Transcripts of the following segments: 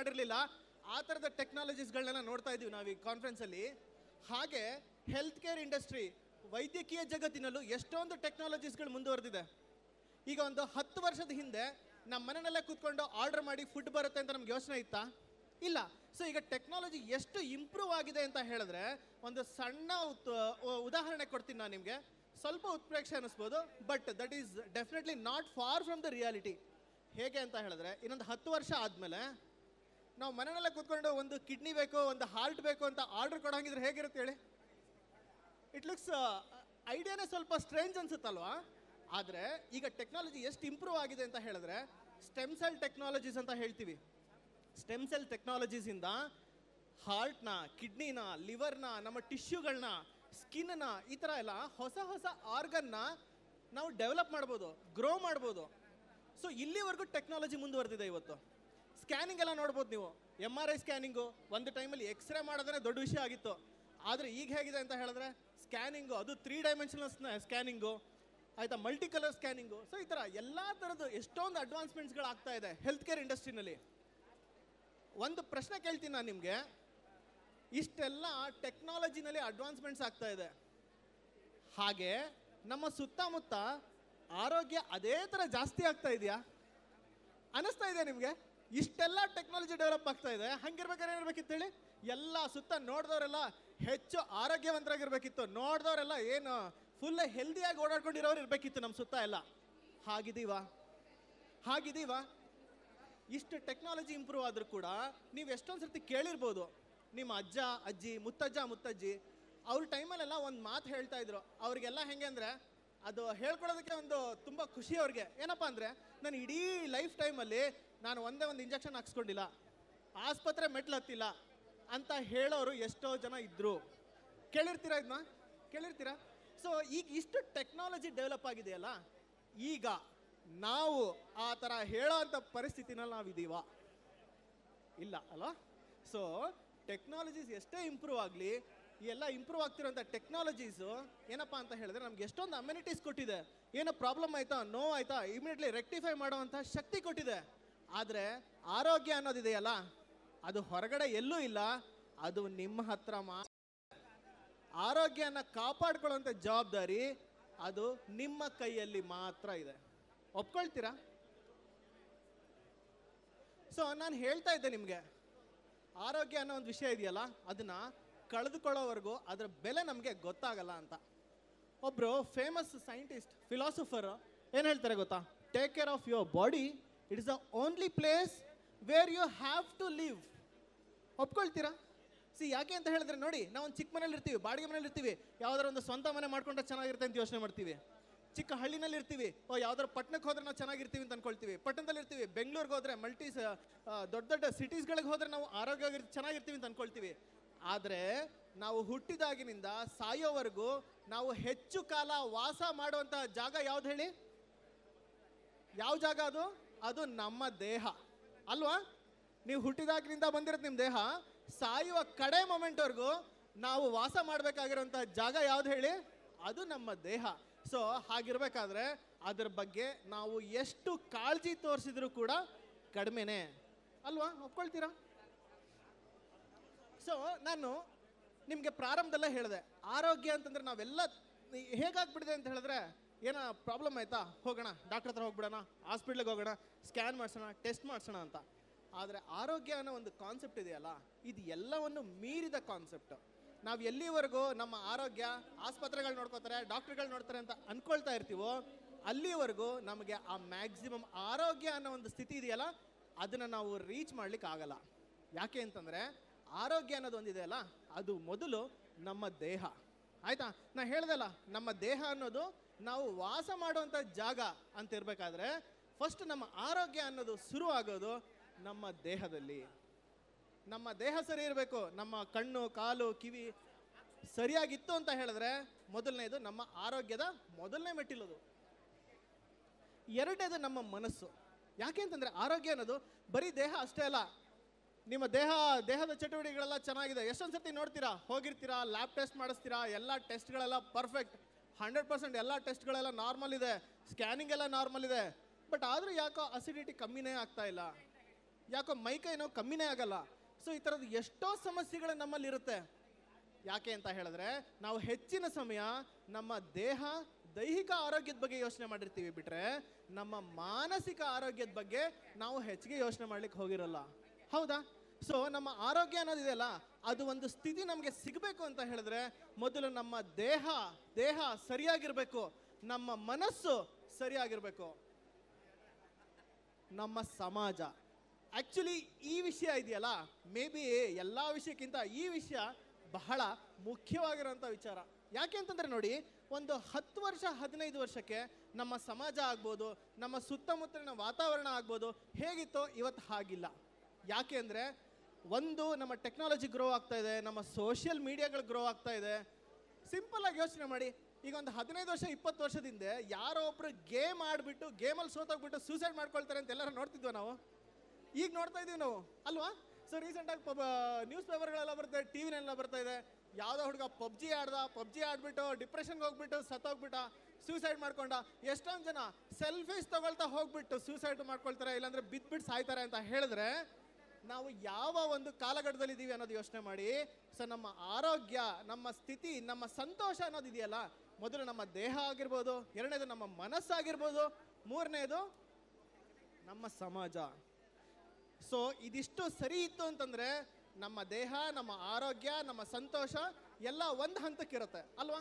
ಮಾಡಿರಲಿಲ್ಲ ಆ ಥರದ ಟೆಕ್ನಾಲಜೀಸ್ಗಳನ್ನೆಲ್ಲ ನೋಡ್ತಾ ಇದ್ದೀವಿ ನಾವು ಈ ಕಾನ್ಫರೆನ್ಸಲ್ಲಿ ಹಾಗೆ ಹೆಲ್ತ್ ಕೇರ್ ಇಂಡಸ್ಟ್ರಿ ವೈದ್ಯಕೀಯ ಜಗತ್ತಿನಲ್ಲೂ ಎಷ್ಟೊಂದು ಟೆಕ್ನಾಲಜೀಸ್ಗಳು ಮುಂದುವರೆದಿದೆ ಈಗ ಒಂದು ಹತ್ತು ವರ್ಷದ ಹಿಂದೆ ನಮ್ಮ ಮನೆಯಲ್ಲೇ ಕೂತ್ಕೊಂಡು ಆರ್ಡರ್ ಮಾಡಿ ಫುಡ್ ಬರುತ್ತೆ ಅಂತ ನಮ್ಗೆ ಯೋಚನೆ ಇತ್ತಾ ಇಲ್ಲ ಸೊ ಈಗ ಟೆಕ್ನಾಲಜಿ ಎಷ್ಟು ಇಂಪ್ರೂವ್ ಆಗಿದೆ ಅಂತ ಹೇಳಿದ್ರೆ ಒಂದು ಸಣ್ಣ ಉತ್- ಉ- ಉದಾಹರಣೆ ಕೊಡ್ತೀನಿ ನಾನು ನಿಮಗೆ ಸ್ವಲ್ಪ ಉತ್ಪ್ರೇಕ್ಷೆ ಅನ್ನಿಸ್ಬೋದು but that is definitely not far from the reality ಹೇಗೆ ಅಂತ ಹೇಳಿದ್ರೆ ಇನ್ನೊಂದು ಹತ್ತು ವರ್ಷ ಆದಮೇಲೆ ನಾವು ಮನೆಯಲ್ಲೇ ಕೂತ್ಕೊಂಡು ಒಂದು ಕಿಡ್ನಿ ಬೇಕು ಒಂದು ಹಾರ್ಟ್ ಬೇಕು ಅಂತ ಆರ್ಡರ್ ಕೊಡೋಂಗಿದ್ರೆ ಹೇಗಿರುತ್ತೆ ಹೇಳಿ ಇಟ್ ಲುಕ್ಸ್ ಐಡಿಯಾನೇ ಸ್ವಲ್ಪ ಸ್ಟ್ರೇಂಜ್ ಅನ್ಸುತ್ತಲ್ವಾ ಆದರೆ ಈಗ ಟೆಕ್ನಾಲಜಿ ಎಷ್ಟು ಇಂಪ್ರೂವ್ ಆಗಿದೆ ಅಂತ ಹೇಳಿದ್ರೆ ಸ್ಟೆಮ್ ಸೆಲ್ ಟೆಕ್ನಾಲಜೀಸ್ ಅಂತ ಹೇಳ್ತೀವಿ ಸ್ಟೆಮ್ ಸೆಲ್ ಟೆಕ್ನಾಲಜೀಸಿಂದ ಹಾರ್ಟ್ನ ಕಿಡ್ನಿನ ಲಿವರ್ನ ನಮ್ಮ ಟಿಶ್ಯೂಗಳನ್ನ ಸ್ಕಿನ್ನ ಈ ಥರ ಎಲ್ಲ ಹೊಸ ಹೊಸ ಆರ್ಗನ್ನ ನಾವು ಡೆವಲಪ್ ಮಾಡ್ಬೋದು ಗ್ರೋ ಮಾಡ್ಬೋದು ಸೊ ಇಲ್ಲಿವರೆಗೂ ಟೆಕ್ನಾಲಜಿ ಮುಂದುವರೆದಿದೆ ಇವತ್ತು ಸ್ಕ್ಯಾನಿಂಗ್ ಎಲ್ಲ ನೋಡ್ಬೋದು ನೀವು ಎಮ್ ಆರ್ ಐ ಸ್ಕ್ಯಾನಿಂಗು ಒಂದು ಟೈಮಲ್ಲಿ ಎಕ್ಸ್ರೇ ಮಾಡೋದೇ ದೊಡ್ಡ ವಿಷಯ ಆಗಿತ್ತು ಆದರೆ ಈಗ ಹೇಗಿದೆ ಅಂತ ಹೇಳಿದ್ರೆ ಸ್ಕ್ಯಾನಿಂಗು ಅದು ತ್ರೀ ಡೈಮೆನ್ಷನಲ್ ಸ್ಕ್ಯಾನಿಂಗು ಆಯ್ತಾ ಮಲ್ಟಿ ಕಲರ್ ಸ್ಕ್ಯಾನಿಂಗು ಸೊ ಈ ಥರ ಎಲ್ಲ ಥರದ್ದು ಎಷ್ಟೊಂದು ಅಡ್ವಾನ್ಸ್ಮೆಂಟ್ಸ್ಗಳು ಆಗ್ತಾ ಇದೆ ಹೆಲ್ತ್ ಕೇರ್ ಇಂಡಸ್ಟ್ರಿನಲ್ಲಿ ಒಂದು ಪ್ರಶ್ನೆ ಕೇಳ್ತೀನಿ ನಾನು ನಿಮಗೆ ಇಷ್ಟೆಲ್ಲ ಟೆಕ್ನಾಲಜಿನಲ್ಲಿ ಅಡ್ವಾನ್ಸ್ಮೆಂಟ್ಸ್ ಆಗ್ತಾ ಇದೆ ಹಾಗೆ ನಮ್ಮ ಸುತ್ತಮುತ್ತ ಆರೋಗ್ಯ ಅದೇ ಥರ ಜಾಸ್ತಿ ಆಗ್ತಾ ಇದೆಯಾ ಅನಿಸ್ತಾ ಇದೆ ನಿಮಗೆ ಇಷ್ಟೆಲ್ಲ ಟೆಕ್ನಾಲಜಿ ಡೆವಲಪ್ ಆಗ್ತಾ ಇದೆ ಹಂಗಿರ್ಬೇಕಾದ್ರೆ ಏನಿರ್ಬೇಕಿತ್ತು ಹೇಳಿ ಎಲ್ಲ ಸುತ್ತ ನೋಡಿದವರೆಲ್ಲ ಹೆಚ್ಚು ಆರೋಗ್ಯವಂತರಾಗಿರ್ಬೇಕಿತ್ತು ನೋಡಿದವರೆಲ್ಲ ಏನು ಫುಲ್ ಹೆಲ್ದಿಯಾಗಿ ಓಡಾಡ್ಕೊಂಡಿರೋರು ಇರಬೇಕಿತ್ತು ನಮ್ಮ ಸುತ್ತ ಎಲ್ಲ ಹಾಗಿದೀವಾ ಹಾಗಿದೀವಾ ಇಷ್ಟು ಟೆಕ್ನಾಲಜಿ ಇಂಪ್ರೂವ್ ಆದರೂ ಕೂಡ ನೀವು ಎಷ್ಟೊಂದು ಸರ್ತಿ ಕೇಳಿರ್ಬೋದು ನಿಮ್ಮ ಅಜ್ಜ ಅಜ್ಜಿ ಮುತ್ತಜ್ಜ ಮುತ್ತಜ್ಜಿ ಅವ್ರ ಟೈಮಲ್ಲೆಲ್ಲ ಒಂದು ಮಾತು ಹೇಳ್ತಾ ಇದ್ರು ಅವ್ರಿಗೆಲ್ಲ ಹೆಂಗೆ ಅಂದರೆ ಅದು ಹೇಳ್ಕೊಡೋದಕ್ಕೆ ಒಂದು ತುಂಬ ಖುಷಿ ಅವ್ರಿಗೆ ಏನಪ್ಪ ಅಂದರೆ ನಾನು ಇಡೀ ಲೈಫ್ ಟೈಮಲ್ಲಿ ನಾನು ಒಂದೇ ಒಂದು ಇಂಜೆಕ್ಷನ್ ಹಾಕ್ಸ್ಕೊಂಡಿಲ್ಲ ಆಸ್ಪತ್ರೆ ಮೆಟ್ಲು ಹತ್ತಿಲ್ಲ ಅಂತ ಹೇಳೋರು ಎಷ್ಟೋ ಜನ ಇದ್ದರು ಕೇಳಿರ್ತೀರಾ ಇದನ್ನ ಕೇಳಿರ್ತೀರಾ ಸೊ ಈಗ ಇಷ್ಟು ಟೆಕ್ನಾಲಜಿ ಡೆವಲಪ್ ಆಗಿದೆಯಲ್ಲ ಈಗ ನಾವು ಆ ಥರ ಹೇಳೋ ಅಂಥ ಪರಿಸ್ಥಿತಿನಲ್ಲಿ ನಾವಿದ್ದೀವಾ ಇಲ್ಲ ಅಲ್ವಾ ಸೊ ಟೆಕ್ನಾಲಜೀಸ್ ಎಷ್ಟೇ ಇಂಪ್ರೂವ್ ಆಗಲಿ ಈ ಎಲ್ಲ ಇಂಪ್ರೂವ್ ಆಗ್ತಿರೋಂಥ ಟೆಕ್ನಾಲಜೀಸು ಏನಪ್ಪ ಅಂತ ಹೇಳಿದ್ರೆ ನಮ್ಗೆ ಎಷ್ಟೊಂದು ಅಮ್ಯುನಿಟೀಸ್ ಕೊಟ್ಟಿದೆ ಏನೋ ಪ್ರಾಬ್ಲಮ್ ಆಯ್ತಾ ನೋ ಆಯ್ತಾ ಇಮಿಡಿಯೇಟ್ಲಿ ರೆಕ್ಟಿಫೈ ಮಾಡುವಂಥ ಶಕ್ತಿ ಕೊಟ್ಟಿದೆ ಆದರೆ ಆರೋಗ್ಯ ಅನ್ನೋದಿದೆಯಲ್ಲ ಅದು ಹೊರಗಡೆ ಎಲ್ಲೂ ಇಲ್ಲ ಅದು ನಿಮ್ಮ ಹತ್ರ ಮಾ ಆರೋಗ್ಯನ ಕಾಪಾಡ್ಕೊಳ್ಳುವಂಥ ಜವಾಬ್ದಾರಿ ಅದು ನಿಮ್ಮ ಕೈಯಲ್ಲಿ ಮಾತ್ರ ಇದೆ ಒಪ್ಕೊಳ್ತೀರಾ ಸೊ ನಾನು ಹೇಳ್ತಾ ಇದ್ದೆ ನಿಮಗೆ ಆರೋಗ್ಯ ಅನ್ನೋ ಒಂದು ವಿಷಯ ಇದೆಯಲ್ಲ ಅದನ್ನ ಕಳೆದುಕೊಳ್ಳೋವರೆಗೂ ಅದರ ಬೆಲೆ ನಮಗೆ ಗೊತ್ತಾಗಲ್ಲ ಅಂತ ಒಬ್ಬರು ಫೇಮಸ್ ಸೈಂಟಿಸ್ಟ್ ಫಿಲಾಸಫರ್ ಏನು ಹೇಳ್ತಾರೆ ಗೊತ್ತಾ take care of your body it is the only place where you have to live ಒಪ್ಕೊಳ್ತೀರಾ ಸಿ ಯಾಕೆ ಅಂತ ಹೇಳಿದ್ರೆ ನೋಡಿ ನಾವು ಒಂದು ಚಿಕ್ಕ ಮನೇಲಿ ಇರ್ತೀವಿ ಬಾಡಿಗೆ ಮನೇಲಿ ಇರ್ತೀವಿ ಯಾವ್ದಾರ ಒಂದು ಸ್ವಂತ ಮನೆ ಮಾಡ್ಕೊಂಡ್ರೆ ಚೆನ್ನಾಗಿರುತ್ತೆ ಅಂತ ಯೋಚನೆ ಮಾಡ್ತೀವಿ ಚಿಕ್ಕ ಹಳ್ಳಿನಲ್ಲಿ ಇರ್ತೀವಿ ಓ ಯಾವ್ದಾರು ಪಟ್ಟಣಕ್ಕೆ ಹೋದ್ರೆ ನಾವು ಚೆನ್ನಾಗಿರ್ತೀವಿ ಅಂತ ಅನ್ಕೊಳ್ತೀವಿ ಪಟ್ಟಣದಲ್ಲಿ ಇರ್ತೀವಿ ಬೆಂಗಳೂರಿಗೆ ಹೋದ್ರೆ ಮಲ್ಟಿ ದೊಡ್ಡ ದೊಡ್ಡ ಸಿಟೀಸ್ಗಳಿಗೆ ಹೋದ್ರೆ ನಾವು ಆರೋಗ್ಯವಾಗಿ ಚೆನ್ನಾಗಿರ್ತೀವಿ ಅಂತ ಅನ್ಕೊಳ್ತೀವಿ ಆದರೆ ನಾವು ಹುಟ್ಟಿದಾಗಿನಿಂದ ಸಾಯೋವರೆಗೂ ನಾವು ಹೆಚ್ಚು ಕಾಲ ವಾಸ ಮಾಡುವಂತಹ ಜಾಗ ಯಾವ್ದು ಹೇಳಿ ಯಾವ ಜಾಗ ಅದು ಅದು ನಮ್ಮ ದೇಹ ಅಲ್ವಾ ನೀವು ಹುಟ್ಟಿದಾಗಿನಿಂದ ಬಂದಿರೋದು ನಿಮ್ಮ ದೇಹ ಸಾಯುವ ಕಡೆ ಮೊಮೆಂಟ್ವರೆಗೂ ನಾವು ವಾಸ ಮಾಡಬೇಕಾಗಿರೋಂಥ ಜಾಗ ಯಾವ್ದು ಹೇಳಿ ಅದು ನಮ್ಮ ದೇಹ ಸೊ ಹಾಗಿರ್ಬೇಕಾದ್ರೆ ಅದ್ರ ಬಗ್ಗೆ ನಾವು ಎಷ್ಟು ಕಾಳಜಿ ತೋರಿಸಿದ್ರು ಕೂಡ ಕಡಿಮೆನೇ ಅಲ್ವಾ ಒಪ್ಕೊಳ್ತೀರಾ ಸೊ ನಾನು ನಿಮಗೆ ಪ್ರಾರಂಭದಲ್ಲೇ ಹೇಳಿದೆ ಆರೋಗ್ಯ ಅಂತಂದ್ರೆ ನಾವೆಲ್ಲ ಹೇಗಾಗ್ಬಿಟ್ಟಿದೆ ಅಂತ ಹೇಳಿದ್ರೆ ಏನೋ ಪ್ರಾಬ್ಲಮ್ ಆಯ್ತಾ ಹೋಗೋಣ ಡಾಕ್ಟರ್ ಹತ್ರ ಹೋಗ್ಬಿಡೋಣ ಹಾಸ್ಪಿಟ್ಲಿಗೆ ಹೋಗೋಣ ಸ್ಕ್ಯಾನ್ ಮಾಡಿಸೋಣ ಟೆಸ್ಟ್ ಮಾಡಿಸೋಣ ಅಂತ ಆದರೆ ಆರೋಗ್ಯ ಅನ್ನೋ ಒಂದು ಕಾನ್ಸೆಪ್ಟ್ ಇದೆಯಲ್ಲ ಇದು ಎಲ್ಲವನ್ನು ಮೀರಿದ ಕಾನ್ಸೆಪ್ಟ್ ನಾವು ಎಲ್ಲಿವರೆಗೂ ನಮ್ಮ ಆರೋಗ್ಯ ಆಸ್ಪತ್ರೆಗಳು ನೋಡ್ಕೋತಾರೆ ಡಾಕ್ಟರ್ಗಳು ನೋಡ್ತಾರೆ ಅಂತ ಅನ್ಕೊಳ್ತಾ ಇರ್ತೀವೋ ಅಲ್ಲಿವರೆಗೂ ನಮಗೆ ಆ ಮ್ಯಾಕ್ಸಿಮಮ್ ಆರೋಗ್ಯ ಅನ್ನೋ ಒಂದು ಸ್ಥಿತಿ ಇದೆಯಲ್ಲ ಅದನ್ನು ನಾವು ರೀಚ್ ಮಾಡ್ಲಿಕ್ಕೆ ಆಗಲ್ಲ ಯಾಕೆ ಅಂತಂದರೆ ಆರೋಗ್ಯ ಅನ್ನೋದು ಒಂದಿದೆಯಲ್ಲ ಅದು ಮೊದಲು ನಮ್ಮ ದೇಹ ಆಯ್ತಾ ನಾ ಹೇಳ್ದಲ್ಲ ನಮ್ಮ ದೇಹ ಅನ್ನೋದು ನಾವು ವಾಸ ಮಾಡುವಂಥ ಜಾಗ ಅಂತ ಇರಬೇಕಾದ್ರೆ ಫಸ್ಟ್ ನಮ್ಮ ಆರೋಗ್ಯ ಅನ್ನೋದು ಶುರು ಆಗೋದು ನಮ್ಮ ದೇಹದಲ್ಲಿ ನಮ್ಮ ದೇಹ ಸರಿ ಇರಬೇಕು ನಮ್ಮ ಕಣ್ಣು ಕಾಲು ಕಿವಿ ಸರಿಯಾಗಿತ್ತು ಅಂತ ಹೇಳಿದ್ರೆ ಮೊದಲನೇದು ನಮ್ಮ ಆರೋಗ್ಯದ ಮೊದಲನೇ ಮೆಟ್ಟಿಲದು ಎರಡನೇದು ನಮ್ಮ ಮನಸ್ಸು ಯಾಕೆ ಅಂತಂದ್ರೆ ಆರೋಗ್ಯ ಅನ್ನೋದು ಬರೀ ದೇಹ ಅಷ್ಟೇ ಅಲ್ಲ ನಿಮ್ಮ ದೇಹ ದೇಹದ ಚಟುವಟಿಕೆಗಳೆಲ್ಲ ಚೆನ್ನಾಗಿದೆ ಎಷ್ಟೊಂದು ಸರ್ತಿ ನೋಡ್ತೀರಾ ಹೋಗಿರ್ತೀರಾ ಲ್ಯಾಬ್ ಟೆಸ್ಟ್ ಮಾಡಿಸ್ತೀರಾ ಎಲ್ಲ ಟೆಸ್ಟ್ಗಳೆಲ್ಲ ಪರ್ಫೆಕ್ಟ್ ಹಂಡ್ರೆಡ್ ಪರ್ಸೆಂಟ್ ಎಲ್ಲ ಟೆಸ್ಟ್ಗಳೆಲ್ಲ ನಾರ್ಮಲ್ ಇದೆ ಸ್ಕ್ಯಾನಿಂಗ್ ಎಲ್ಲ ನಾರ್ಮಲ್ ಇದೆ ಬಟ್ ಆದರೂ ಯಾಕೋ ಅಸಿಡಿಟಿ ಕಮ್ಮಿನೇ ಆಗ್ತಾ ಇಲ್ಲ ಯಾಕೋ ಮೈಕೈ ನೋವು ಕಮ್ಮಿನೇ ಆಗಲ್ಲ ಸೊ ಈ ಥರದ್ದು ಎಷ್ಟೋ ಸಮಸ್ಯೆಗಳು ನಮ್ಮಲ್ಲಿ ಇರುತ್ತೆ ಯಾಕೆ ಅಂತ ಹೇಳಿದ್ರೆ ನಾವು ಹೆಚ್ಚಿನ ಸಮಯ ನಮ್ಮ ದೇಹ ದೈಹಿಕ ಆರೋಗ್ಯದ ಬಗ್ಗೆ ಯೋಚನೆ ಮಾಡಿರ್ತೀವಿ ಬಿಟ್ರೆ ನಮ್ಮ ಮಾನಸಿಕ ಆರೋಗ್ಯದ ಬಗ್ಗೆ ನಾವು ಹೆಚ್ಚಿಗೆ ಯೋಚನೆ ಮಾಡ್ಲಿಕ್ಕೆ ಹೋಗಿರಲ್ಲ ಹೌದಾ ಸೊ ನಮ್ಮ ಆರೋಗ್ಯ ಅನ್ನೋದಿದೆಯಲ್ಲ ಅದು ಒಂದು ಸ್ಥಿತಿ ನಮಗೆ ಸಿಗಬೇಕು ಅಂತ ಹೇಳಿದ್ರೆ ಮೊದಲು ನಮ್ಮ ದೇಹ ದೇಹ ಸರಿಯಾಗಿರ್ಬೇಕು ನಮ್ಮ ಮನಸ್ಸು ಸರಿಯಾಗಿರ್ಬೇಕು ನಮ್ಮ ಸಮಾಜ ಆಕ್ಚುಲಿ ಈ ವಿಷಯ ಇದೆಯಲ್ಲ ಮೇ ಬಿ ಎಲ್ಲ ವಿಷಯಕ್ಕಿಂತ ಈ ವಿಷಯ ಬಹಳ ಮುಖ್ಯವಾಗಿರೋಂಥ ವಿಚಾರ ಯಾಕೆ ಅಂತಂದ್ರೆ ನೋಡಿ ಒಂದು ಹತ್ತು ವರ್ಷ ಹದಿನೈದು ವರ್ಷಕ್ಕೆ ನಮ್ಮ ಸಮಾಜ ಆಗ್ಬೋದು ನಮ್ಮ ಸುತ್ತಮುತ್ತಲಿನ ವಾತಾವರಣ ಆಗ್ಬೋದು ಹೇಗಿತ್ತೋ ಇವತ್ತು ಹಾಗಿಲ್ಲ ಯಾಕೆ ಅಂದರೆ ಒಂದು ನಮ್ಮ ಟೆಕ್ನಾಲಜಿ ಗ್ರೋ ಆಗ್ತಾ ಇದೆ ನಮ್ಮ ಸೋಷಿಯಲ್ ಮೀಡಿಯಾಗಳು ಗ್ರೋ ಆಗ್ತಾ ಇದೆ ಸಿಂಪಲ್ ಆಗಿ ಯೋಚನೆ ಮಾಡಿ ಈಗ ಒಂದು ಹದಿನೈದು ವರ್ಷ ಇಪ್ಪತ್ತು ವರ್ಷದಿಂದ ಯಾರೋ ಒಬ್ರು ಗೇಮ್ ಆಡ್ಬಿಟ್ಟು ಗೇಮಲ್ಲಿ ಸೋತೋಗ್ಬಿಟ್ಟು ಸೂಸೈಡ್ ಮಾಡ್ಕೊಳ್ತಾರೆ ಅಂತ ಎಲ್ಲರೂ ನೋಡ್ತಿದ್ವಿ ನಾವು ಈಗ ನೋಡ್ತಾ ಇದೀವಿ ನಾವು ಅಲ್ವಾ ಸೊ ರೀಸೆಂಟಾಗಿ ಪಬ್ ನ್ಯೂಸ್ ಪೇಪರ್ಗಳೆಲ್ಲ ಬರ್ತಾ ಇದೆ ಟಿ ವಿನೆಲ್ಲ ಬರ್ತಾ ಇದೆ ಯಾವುದೋ ಹುಡುಗ ಪಬ್ಜಿ ಆಡ್ದ ಪಬ್ಜಿ ಆಡ್ಬಿಟ್ಟು ಡಿಪ್ರೆಷನ್ಗೆ ಹೋಗ್ಬಿಟ್ಟು ಸತ್ತೋಗ್ಬಿಟ್ಟ ಸೂಸೈಡ್ ಮಾಡ್ಕೊಂಡ ಎಷ್ಟೊಂದು ಜನ ಸೆಲ್ಫೀಸ್ ತಗೊಳ್ತಾ ಹೋಗ್ಬಿಟ್ಟು ಸೂಸೈಡ್ ಮಾಡ್ಕೊಳ್ತಾರೆ ಇಲ್ಲಾಂದ್ರೆ ಬಿದ್ಬಿಟ್ಟು ಸಾಯ್ತಾರೆ ಅಂತ ಹೇಳಿದ್ರೆ ನಾವು ಯಾವ ಒಂದು ಕಾಲಘಟ್ಟದಲ್ಲಿ ಇದ್ದೀವಿ ಅನ್ನೋದು ಯೋಚನೆ ಮಾಡಿ ಸೊ ನಮ್ಮ ಆರೋಗ್ಯ ನಮ್ಮ ಸ್ಥಿತಿ ನಮ್ಮ ಸಂತೋಷ ಅನ್ನೋದು ಇದೆಯಲ್ಲ ಮೊದಲು ನಮ್ಮ ದೇಹ ಆಗಿರ್ಬೋದು ಎರಡನೇದು ನಮ್ಮ ಮನಸ್ಸಾಗಿರ್ಬೋದು ಮೂರನೇದು ನಮ್ಮ ಸಮಾಜ ಸೊ ಇದಿಷ್ಟು ಸರಿ ಇತ್ತು ಅಂತಂದ್ರೆ ನಮ್ಮ ದೇಹ ನಮ್ಮ ಆರೋಗ್ಯ ನಮ್ಮ ಸಂತೋಷ ಎಲ್ಲ ಒಂದು ಹಂತಕ್ಕಿರುತ್ತೆ ಅಲ್ವಾ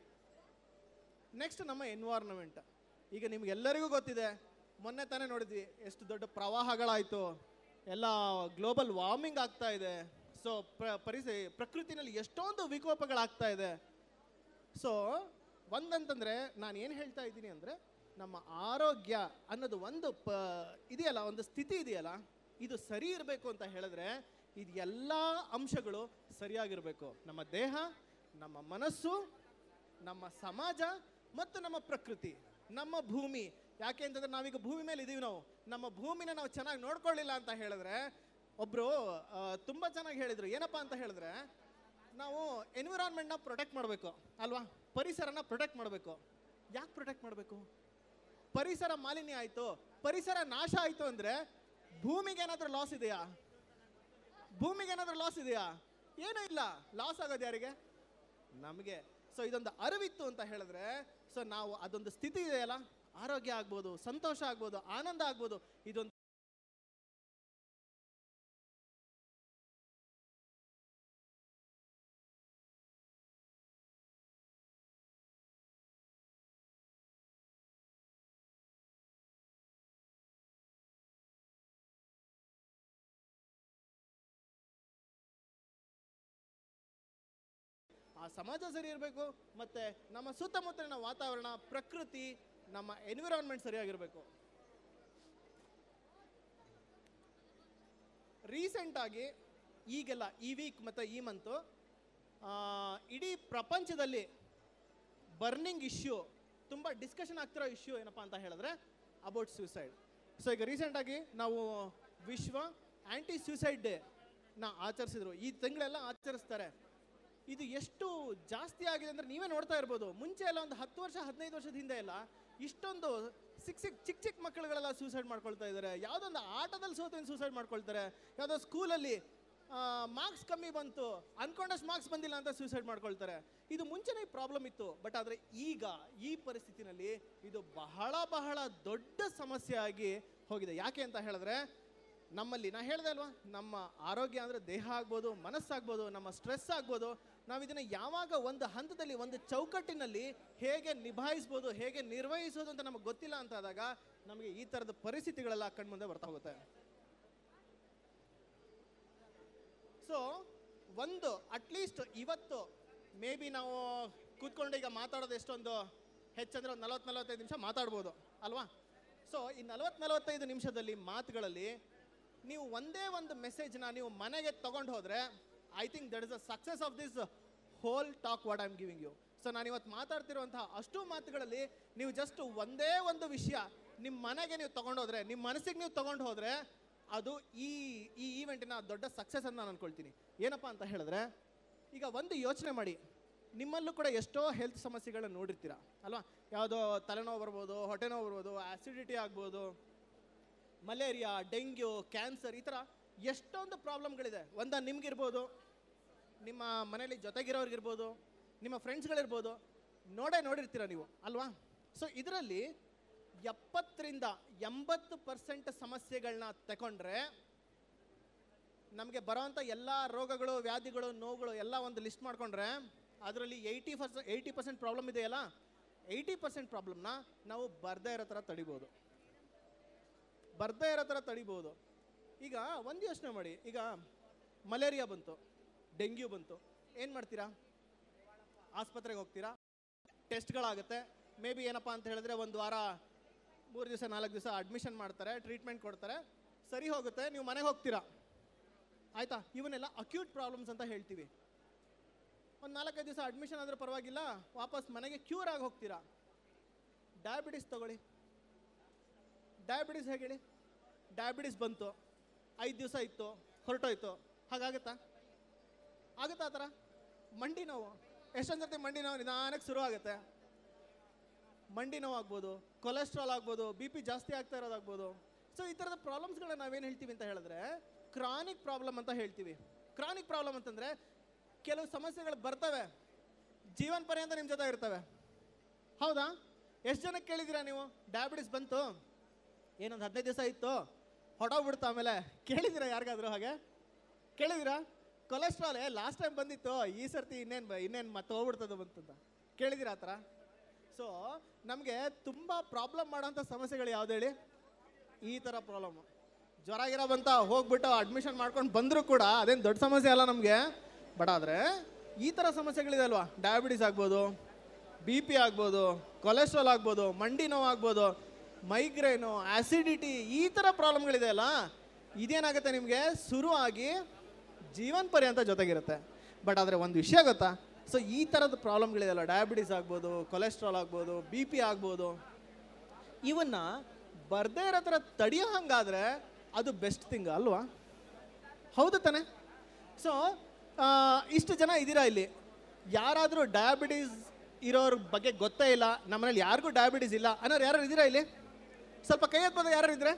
ನೆಕ್ಸ್ಟ್ ನಮ್ಮ ಎನ್ವೈರ್ನ್ಮೆಂಟ್ ಈಗ ನಿಮ್ಗೆಲ್ಲರಿಗೂ ಗೊತ್ತಿದೆ ಮೊನ್ನೆ ತಾನೇ ನೋಡಿದ್ವಿ ಎಷ್ಟು ದೊಡ್ಡ ಪ್ರವಾಹಗಳಾಯಿತು ಎಲ್ಲ ಗ್ಲೋಬಲ್ ವಾರ್ಮಿಂಗ್ ಆಗ್ತಾ ಇದೆ ಸೊ ಪರಿಸ್ಥಿತಿ ಪ್ರಕೃತಿನಲ್ಲಿ ಎಷ್ಟೊಂದು ವಿಕೋಪಗಳಾಗ್ತಾ ಇದೆ ಸೊ ಒಂದಂತಂದ್ರೆ ನಾನು ಏನು ಹೇಳ್ತಾ ಇದ್ದೀನಿ ಅಂದರೆ ನಮ್ಮ ಆರೋಗ್ಯ ಅನ್ನೋದು ಒಂದು ಪ ಇದೆಯಲ್ಲ ಒಂದು ಸ್ಥಿತಿ ಇದೆಯಲ್ಲ ಇದು ಸರಿ ಇರಬೇಕು ಅಂತ ಹೇಳಿದ್ರೆ ಇದು ಎಲ್ಲ ಅಂಶಗಳು ಸರಿಯಾಗಿರಬೇಕು ನಮ್ಮ ದೇಹ ನಮ್ಮ ಮನಸ್ಸು ನಮ್ಮ ಸಮಾಜ ಮತ್ತು ನಮ್ಮ ಪ್ರಕೃತಿ ನಮ್ಮ ಭೂಮಿ ಯಾಕೆ ಅಂತಂದ್ರೆ ನಾವೀಗ ಭೂಮಿ ಮೇಲೆ ಇದೀವಿ ನಾವು ನಮ್ಮ ಭೂಮಿನ ನಾವು ಚೆನ್ನಾಗಿ ನೋಡ್ಕೊಳ್ಳಿಲ್ಲ ಅಂತ ಹೇಳಿದ್ರೆ ಒಬ್ರು ಆ, ತುಂಬಾ ಚೆನ್ನಾಗಿ ಹೇಳಿದ್ರು ಏನಪ್ಪಾ ಅಂತ ಹೇಳಿದ್ರೆ ನಾವು ಎನ್ವಿರಾನ್ಮೆಂಟ್ನ ಪ್ರೊಟೆಕ್ಟ್ ಮಾಡಬೇಕು ಅಲ್ವಾ ಪರಿಸರನ ಪ್ರೊಟೆಕ್ಟ್ ಮಾಡಬೇಕು ಯಾಕೆ ಪ್ರೊಟೆಕ್ಟ್ ಮಾಡಬೇಕು ಪರಿಸರ ಮಾಲಿನ್ಯ ಆಯಿತು ಪರಿಸರ ನಾಶ ಆಯಿತು ಅಂದರೆ ಭೂಮಿಗೆ ಏನಾದರೂ ಲಾಸ್ ಇದೆಯಾ ಭೂಮಿಗೆ ಏನಾದರೂ ಲಾಸ್ ಇದೆಯಾ ಏನೂ ಇಲ್ಲ ಲಾಸ್ ಆಗೋದು ಯಾರಿಗೆ ನಮಗೆ ಸೊ ಇದೊಂದು ಅರಿವಿತ್ತು ಅಂತ ಹೇಳಿದ್ರೆ ಸೊ ನಾವು ಅದೊಂದು ಸ್ಥಿತಿ ಇದೆಯಲ್ಲ ಆರೋಗ್ಯ ಆಗ್ಬೋದು ಸಂತೋಷ ಆಗ್ಬೋದು ಆನಂದ ಆಗ್ಬೋದು ಇದೊಂದು ಆ ಸಮಾಜ ಸರಿ ಇರಬೇಕು ಮತ್ತೆ ನಮ್ಮ ಸುತ್ತಮುತ್ತಲಿನ ವಾತಾವರಣ ಪ್ರಕೃತಿ ನಮ್ಮ ಎನ್ವಿರಾನ್ಮೆಂಟ್ ಸರಿಯಾಗಿರಬೇಕು ರೀಸೆಂಟ್ ಆಗಿ ಈಗೆಲ್ಲ ಈ ವೀಕ್ ಮತ್ತು ಈ ಮಂತು ಇಡೀ ಪ್ರಪಂಚದಲ್ಲಿ ಬರ್ನಿಂಗ್ ಇಶ್ಯೂ ತುಂಬ ಡಿಸ್ಕಷನ್ ಆಗ್ತಿರೋ ಇಶ್ಯೂ ಏನಪ್ಪ ಅಂತ ಹೇಳಿದ್ರೆ ಅಬೌಟ್ ಸೂಸೈಡ್ ಸೊ ಈಗ ರೀಸೆಂಟಾಗಿ ನಾವು ವಿಶ್ವ ಆ್ಯಂಟಿ ಸೂಸೈಡ್ ಡೇ ನ ಆಚರಿಸಿದ್ರು ಈ ತಿಂಗಳೆಲ್ಲ ಆಚರಿಸ್ತಾರೆ ಇದು ಎಷ್ಟು ಜಾಸ್ತಿ ಆಗಿದೆ ಅಂದ್ರೆ ನೀವೇ ನೋಡ್ತಾ ಇರ್ಬೋದು ಮುಂಚೆ ಎಲ್ಲ ಒಂದು ಹತ್ತು ವರ್ಷ ಹದಿನೈದು ವರ್ಷದ ಹಿಂದೆ ಎಲ್ಲ ಇಷ್ಟೊಂದು ಸಿಕ್ ಸಿಕ್ ಚಿಕ್ಕ ಚಿಕ್ಕ ಮಕ್ಕಳುಗಳೆಲ್ಲ ಸೂಸೈಡ್ ಮಾಡ್ಕೊಳ್ತಾ ಇದ್ದಾರೆ ಯಾವುದೊಂದು ಆಟದಲ್ಲಿ ಸೋತು ಸೂಸೈಡ್ ಮಾಡ್ಕೊಳ್ತಾರೆ ಯಾವುದೋ ಸ್ಕೂಲಲ್ಲಿ ಮಾರ್ಕ್ಸ್ ಕಮ್ಮಿ ಬಂತು ಅನ್ಕೊಂಡಷ್ಟು ಮಾರ್ಕ್ಸ್ ಬಂದಿಲ್ಲ ಅಂತ ಸೂಸೈಡ್ ಮಾಡ್ಕೊಳ್ತಾರೆ ಇದು ಮುಂಚೆನೇ ಪ್ರಾಬ್ಲಮ್ ಇತ್ತು ಬಟ್ ಆದರೆ ಈಗ ಈ ಪರಿಸ್ಥಿತಿನಲ್ಲಿ ಇದು ಬಹಳ ಬಹಳ ದೊಡ್ಡ ಸಮಸ್ಯೆ ಆಗಿ ಹೋಗಿದೆ ಯಾಕೆ ಅಂತ ಹೇಳಿದ್ರೆ ನಮ್ಮಲ್ಲಿ ನಾ ಹೇಳ್ದೆ ಅಲ್ವಾ ನಮ್ಮ ಆರೋಗ್ಯ ಅಂದರೆ ದೇಹ ಆಗ್ಬೋದು ಮನಸ್ಸಾಗ್ಬೋದು ನಮ್ಮ ಸ್ಟ್ರೆಸ್ ಆಗ್ಬೋದು ನಾವು ಇದನ್ನು ಯಾವಾಗ ಒಂದು ಹಂತದಲ್ಲಿ ಒಂದು ಚೌಕಟ್ಟಿನಲ್ಲಿ ಹೇಗೆ ನಿಭಾಯಿಸ್ಬೋದು ಹೇಗೆ ನಿರ್ವಹಿಸೋದು ಅಂತ ನಮಗೆ ಗೊತ್ತಿಲ್ಲ ಅಂತ ಆದಾಗ ನಮಗೆ ಈ ಥರದ ಪರಿಸ್ಥಿತಿಗಳೆಲ್ಲ ಕಣ್ಮುಂದೆ ಬರ್ತಾ ಹೋಗುತ್ತೆ ಸೊ ಒಂದು ಅಟ್ಲೀಸ್ಟ್ ಇವತ್ತು ಮೇ ಬಿ ನಾವು ಕೂತ್ಕೊಂಡು ಈಗ ಮಾತಾಡೋದು ಎಷ್ಟೊಂದು ಹೆಚ್ಚಂದ್ರೆ ಒಂದು ನಲವತ್ತು ನಲವತ್ತೈದು ನಿಮಿಷ ಮಾತಾಡ್ಬೋದು ಅಲ್ವಾ ಸೊ ಈ ನಲವತ್ತು ನಲವತ್ತೈದು ನಿಮಿಷದಲ್ಲಿ ಮಾತುಗಳಲ್ಲಿ ನೀವು ಒಂದೇ ಒಂದು ಮೆಸೇಜ್ನ ನೀವು ಮನೆಗೆ ತಗೊಂಡು ಹೋದರೆ I think that is the success of this whole talk what I am giving you so ನಾನು ಇವತ್ತು ಮಾತಾಡ್ತಿರುವಂತಹ ಅಷ್ಟು ಮಾತುಗಳಲ್ಲಿ ನೀವು ಜಸ್ಟ್ ಒಂದೇ ಒಂದು ವಿಷಯ ನಿಮ್ಮ ಮನೆಗೆ ನೀವು ತಗೊಂಡೋದ್ರೆ ನಿಮ್ಮ ಮನಸ್ಸಿಗೆ ನೀವು ತಗೊಂಡು ಹೋದರೆ ಅದು ಈ ಈ ಈವೆಂಟಿನ ದೊಡ್ಡ ಸಕ್ಸಸ್ ಅಂತ ನಾನು ಅನ್ಕೊಳ್ತೀನಿ ಏನಪ್ಪ ಅಂತ ಹೇಳಿದ್ರೆ ಈಗ ಒಂದು ಯೋಚನೆ ಮಾಡಿ ನಿಮ್ಮಲ್ಲೂ ಕೂಡ ಎಷ್ಟೋ ಹೆಲ್ತ್ ಸಮಸ್ಯೆಗಳನ್ನ ನೋಡಿರ್ತೀರ ಅಲ್ವಾ ಯಾವುದೋ ತಲೆನೋವು ಬರ್ಬೋದು ಹೊಟ್ಟೆ ನೋವು ಬರ್ಬೋದು ಆಸಿಡಿಟಿ ಆಗ್ಬೋದು ಮಲೇರಿಯಾ ಡೆಂಗ್ಯೂ ಕ್ಯಾನ್ಸರ್ ಈ ಥರ ಎಷ್ಟೊಂದು ಪ್ರಾಬ್ಲಮ್ಗಳಿದೆ ಒಂದ ನಿಮ್ಗಿರ್ಬೋದು ನಿಮ್ಮ ಮನೇಲಿ ಜೊತೆಗಿರೋರ್ಗಿರ್ಬೋದು ನಿಮ್ಮ ಫ್ರೆಂಡ್ಸ್ಗಳಿರ್ಬೋದು ನೋಡೇ ನೋಡಿರ್ತೀರ ನೀವು ಅಲ್ವಾ ಸೊ ಇದರಲ್ಲಿ ಎಪ್ಪತ್ತರಿಂದ ಎಂಬತ್ತು ಪರ್ಸೆಂಟ್ ಸಮಸ್ಯೆಗಳನ್ನ ತಗೊಂಡ್ರೆ ನಮಗೆ ಬರೋವಂಥ ಎಲ್ಲ ರೋಗಗಳು ವ್ಯಾಧಿಗಳು ನೋವುಗಳು ಎಲ್ಲ ಒಂದು ಲಿಸ್ಟ್ ಮಾಡ್ಕೊಂಡ್ರೆ ಅದರಲ್ಲಿ eighty percent eighty percent problem ಇದೆಯಲ್ಲ ಏಯ್ಟಿ ಪರ್ಸೆಂಟ್ ಪ್ರಾಬ್ಲಮ್ನ ನಾವು ಬರ್ದೇ ಇರೋ ಥರ ತಡಿಬೋದು ಬರ್ದೇ ಇರೋ ಥರ ತಡಿಬೋದು ಈಗ ಒಂದು ಯೋಚನೆ ಮಾಡಿ ಈಗ ಮಲೇರಿಯಾ ಬಂತು ಡೆಂಗ್ಯೂ ಬಂತು ಏನು ಮಾಡ್ತೀರಾ ಆಸ್ಪತ್ರೆಗೆ ಹೋಗ್ತೀರಾ ಟೆಸ್ಟ್ಗಳಾಗುತ್ತೆ ಮೇ ಬಿ ಏನಪ್ಪ ಅಂತ ಹೇಳಿದ್ರೆ ಒಂದು ವಾರ ಮೂರು ದಿವಸ ನಾಲ್ಕು ದಿವಸ ಅಡ್ಮಿಷನ್ ಮಾಡ್ತಾರೆ ಟ್ರೀಟ್ಮೆಂಟ್ ಕೊಡ್ತಾರೆ ಸರಿ ಹೋಗುತ್ತೆ ನೀವು ಮನೆಗೆ ಹೋಗ್ತೀರಾ ಆಯ್ತಾ ಇವನ್ನೆಲ್ಲ ಅಕ್ಯೂಟ್ ಪ್ರಾಬ್ಲಮ್ಸ್ ಅಂತ ಹೇಳ್ತೀವಿ ಒಂದು ನಾಲ್ಕೈದು ದಿವಸ ಅಡ್ಮಿಷನ್ ಆದರೂ ಪರವಾಗಿಲ್ಲ ವಾಪಸ್ ಮನೆಗೆ ಕ್ಯೂರ್ ಆಗಿ ಹೋಗ್ತೀರಾ ಡಯಾಬಿಟಿಸ್ ತಗೊಳ್ಳಿ ಡಯಾಬಿಟಿಸ್ ಹೇಗೆ ಹೇಳಿ ಡಯಾಬಿಟಿಸ್ ಬಂತು ಐದು ದಿವಸ ಇತ್ತು ಹೊರಟೋಯ್ತು ಹಾಗಾಗತ್ತಾ ಆಗುತ್ತಾ ಆ ಥರ ಮಂಡಿ ನೋವು ಎಷ್ಟೊಂದು ಸರ್ತಿ ಮಂಡಿ ನೋವು ನಿಧಾನಕ್ಕೆ ಶುರು ಆಗುತ್ತೆ ಮಂಡಿ ನೋವು ಆಗ್ಬೋದು ಕೊಲೆಸ್ಟ್ರಾಲ್ ಆಗ್ಬೋದು ಬಿ ಪಿ ಜಾಸ್ತಿ ಆಗ್ತಾ ಇರೋದಾಗ್ಬೋದು ಸೊ ಈ ಥರದ ಪ್ರಾಬ್ಲಮ್ಸ್ಗಳನ್ನ ನಾವೇನು ಹೇಳ್ತೀವಿ ಅಂತ ಹೇಳಿದ್ರೆ ಕ್ರಾನಿಕ್ ಪ್ರಾಬ್ಲಮ್ ಅಂತ ಹೇಳ್ತೀವಿ ಕ್ರಾನಿಕ್ ಪ್ರಾಬ್ಲಮ್ ಅಂತಂದರೆ ಕೆಲವು ಸಮಸ್ಯೆಗಳು ಬರ್ತವೆ ಜೀವನ ಪರ್ಯಂತ ನಿಮ್ಮ ಜೊತೆ ಇರ್ತವೆ ಹೌದಾ ಎಷ್ಟು ಜನಕ್ಕೆ ಕೇಳಿದ್ದೀರಾ ನೀವು ಡಯಾಬಿಟಿಸ್ ಬಂತು ಏನೊಂದು ಹದಿನೈದು ದಿವಸ ಇತ್ತು ಹೊಡೋಗ್ಬಿಡ್ತು ಆಮೇಲೆ ಕೇಳಿದ್ದೀರಾ ಯಾರಿಗಾದ್ರೂ ಹಾಗೆ ಕೇಳಿದ್ದೀರಾ ಕೊಲೆಸ್ಟ್ರಾಲ್ ಲಾಸ್ಟ್ ಟೈಮ್ ಬಂದಿತ್ತು ಈ ಸರ್ತಿ ಇನ್ನೇನು ಇನ್ನೇನು ಮತ್ತೆ ಹೋಗ್ಬಿಡ್ತದೆ ಬಂತಂತ ಕೇಳಿದ್ದೀರಾ ಆ ಥರ ಸೊ ನಮಗೆ ತುಂಬ ಪ್ರಾಬ್ಲಮ್ ಮಾಡೋಂಥ ಸಮಸ್ಯೆಗಳು ಯಾವ್ದು ಹೇಳಿ ಈ ಥರ ಪ್ರಾಬ್ಲಮ್ಮು ಜ್ವರ ಗಿರ ಬಂತ ಹೋಗ್ಬಿಟ್ಟು ಅಡ್ಮಿಷನ್ ಮಾಡ್ಕೊಂಡು ಬಂದರೂ ಕೂಡ ಅದೇನು ದೊಡ್ಡ ಸಮಸ್ಯೆ ಅಲ್ಲ ನಮಗೆ ಬಟ್ ಆದರೆ ಈ ಥರ ಸಮಸ್ಯೆಗಳಿದೆ ಅಲ್ವಾ ಡಯಾಬಿಟಿಸ್ ಆಗ್ಬೋದು ಬಿ ಪಿ ಆಗ್ಬೋದು ಕೊಲೆಸ್ಟ್ರಾಲ್ ಆಗ್ಬೋದು ಮಂಡಿ ನೋವು ಆಗ್ಬೋದು ಮೈಗ್ರೇನು ಆಸಿಡಿಟಿ ಈ ಥರ ಪ್ರಾಬ್ಲಮ್ಗಳಿದೆ ಅಲ್ಲ ಇದೇನಾಗುತ್ತೆ ನಿಮಗೆ ಶುರು ಆಗಿ ಜೀವನ ಪರ್ಯಂತ ಜೊತೆಗಿರುತ್ತೆ ಬಟ್ ಆದರೆ ಒಂದು ವಿಷಯ ಗೊತ್ತಾ ಸೊ ಈ ಥರದ ಪ್ರಾಬ್ಲಮ್ಗಳಿದೆಯಲ್ಲ ಡಯಾಬಿಟಿಸ್ ಆಗ್ಬೋದು ಕೊಲೆಸ್ಟ್ರಾಲ್ ಆಗ್ಬೋದು ಬಿ ಪಿ ಆಗ್ಬೋದು ಇವನ್ನ ಬರ್ದೇ ಇರೋ ಥರ ತಡೆಯೋ ಹಂಗಾದ್ರೆ ಅದು ಬೆಸ್ಟ್ ಥಿಂಗ್ ಅಲ್ವಾ ಹೌದು ತಾನೆ ಸೊ ಇಷ್ಟು ಜನ ಇದ್ದೀರಾ ಇಲ್ಲಿ ಯಾರಾದರೂ ಡಯಾಬಿಟೀಸ್ ಇರೋರ ಬಗ್ಗೆ ಗೊತ್ತೇ ಇಲ್ಲ ನಮ್ಮನೇಲಿ ಯಾರಿಗೂ ಡಯಾಬಿಟೀಸ್ ಇಲ್ಲ ಅನ್ನೋರು ಯಾರು ಇದ್ದೀರಾ ಇಲ್ಲಿ ಸ್ವಲ್ಪ ಕೈ ಎತ್ಬೋದು ಯಾರು ಇದ್ರೆ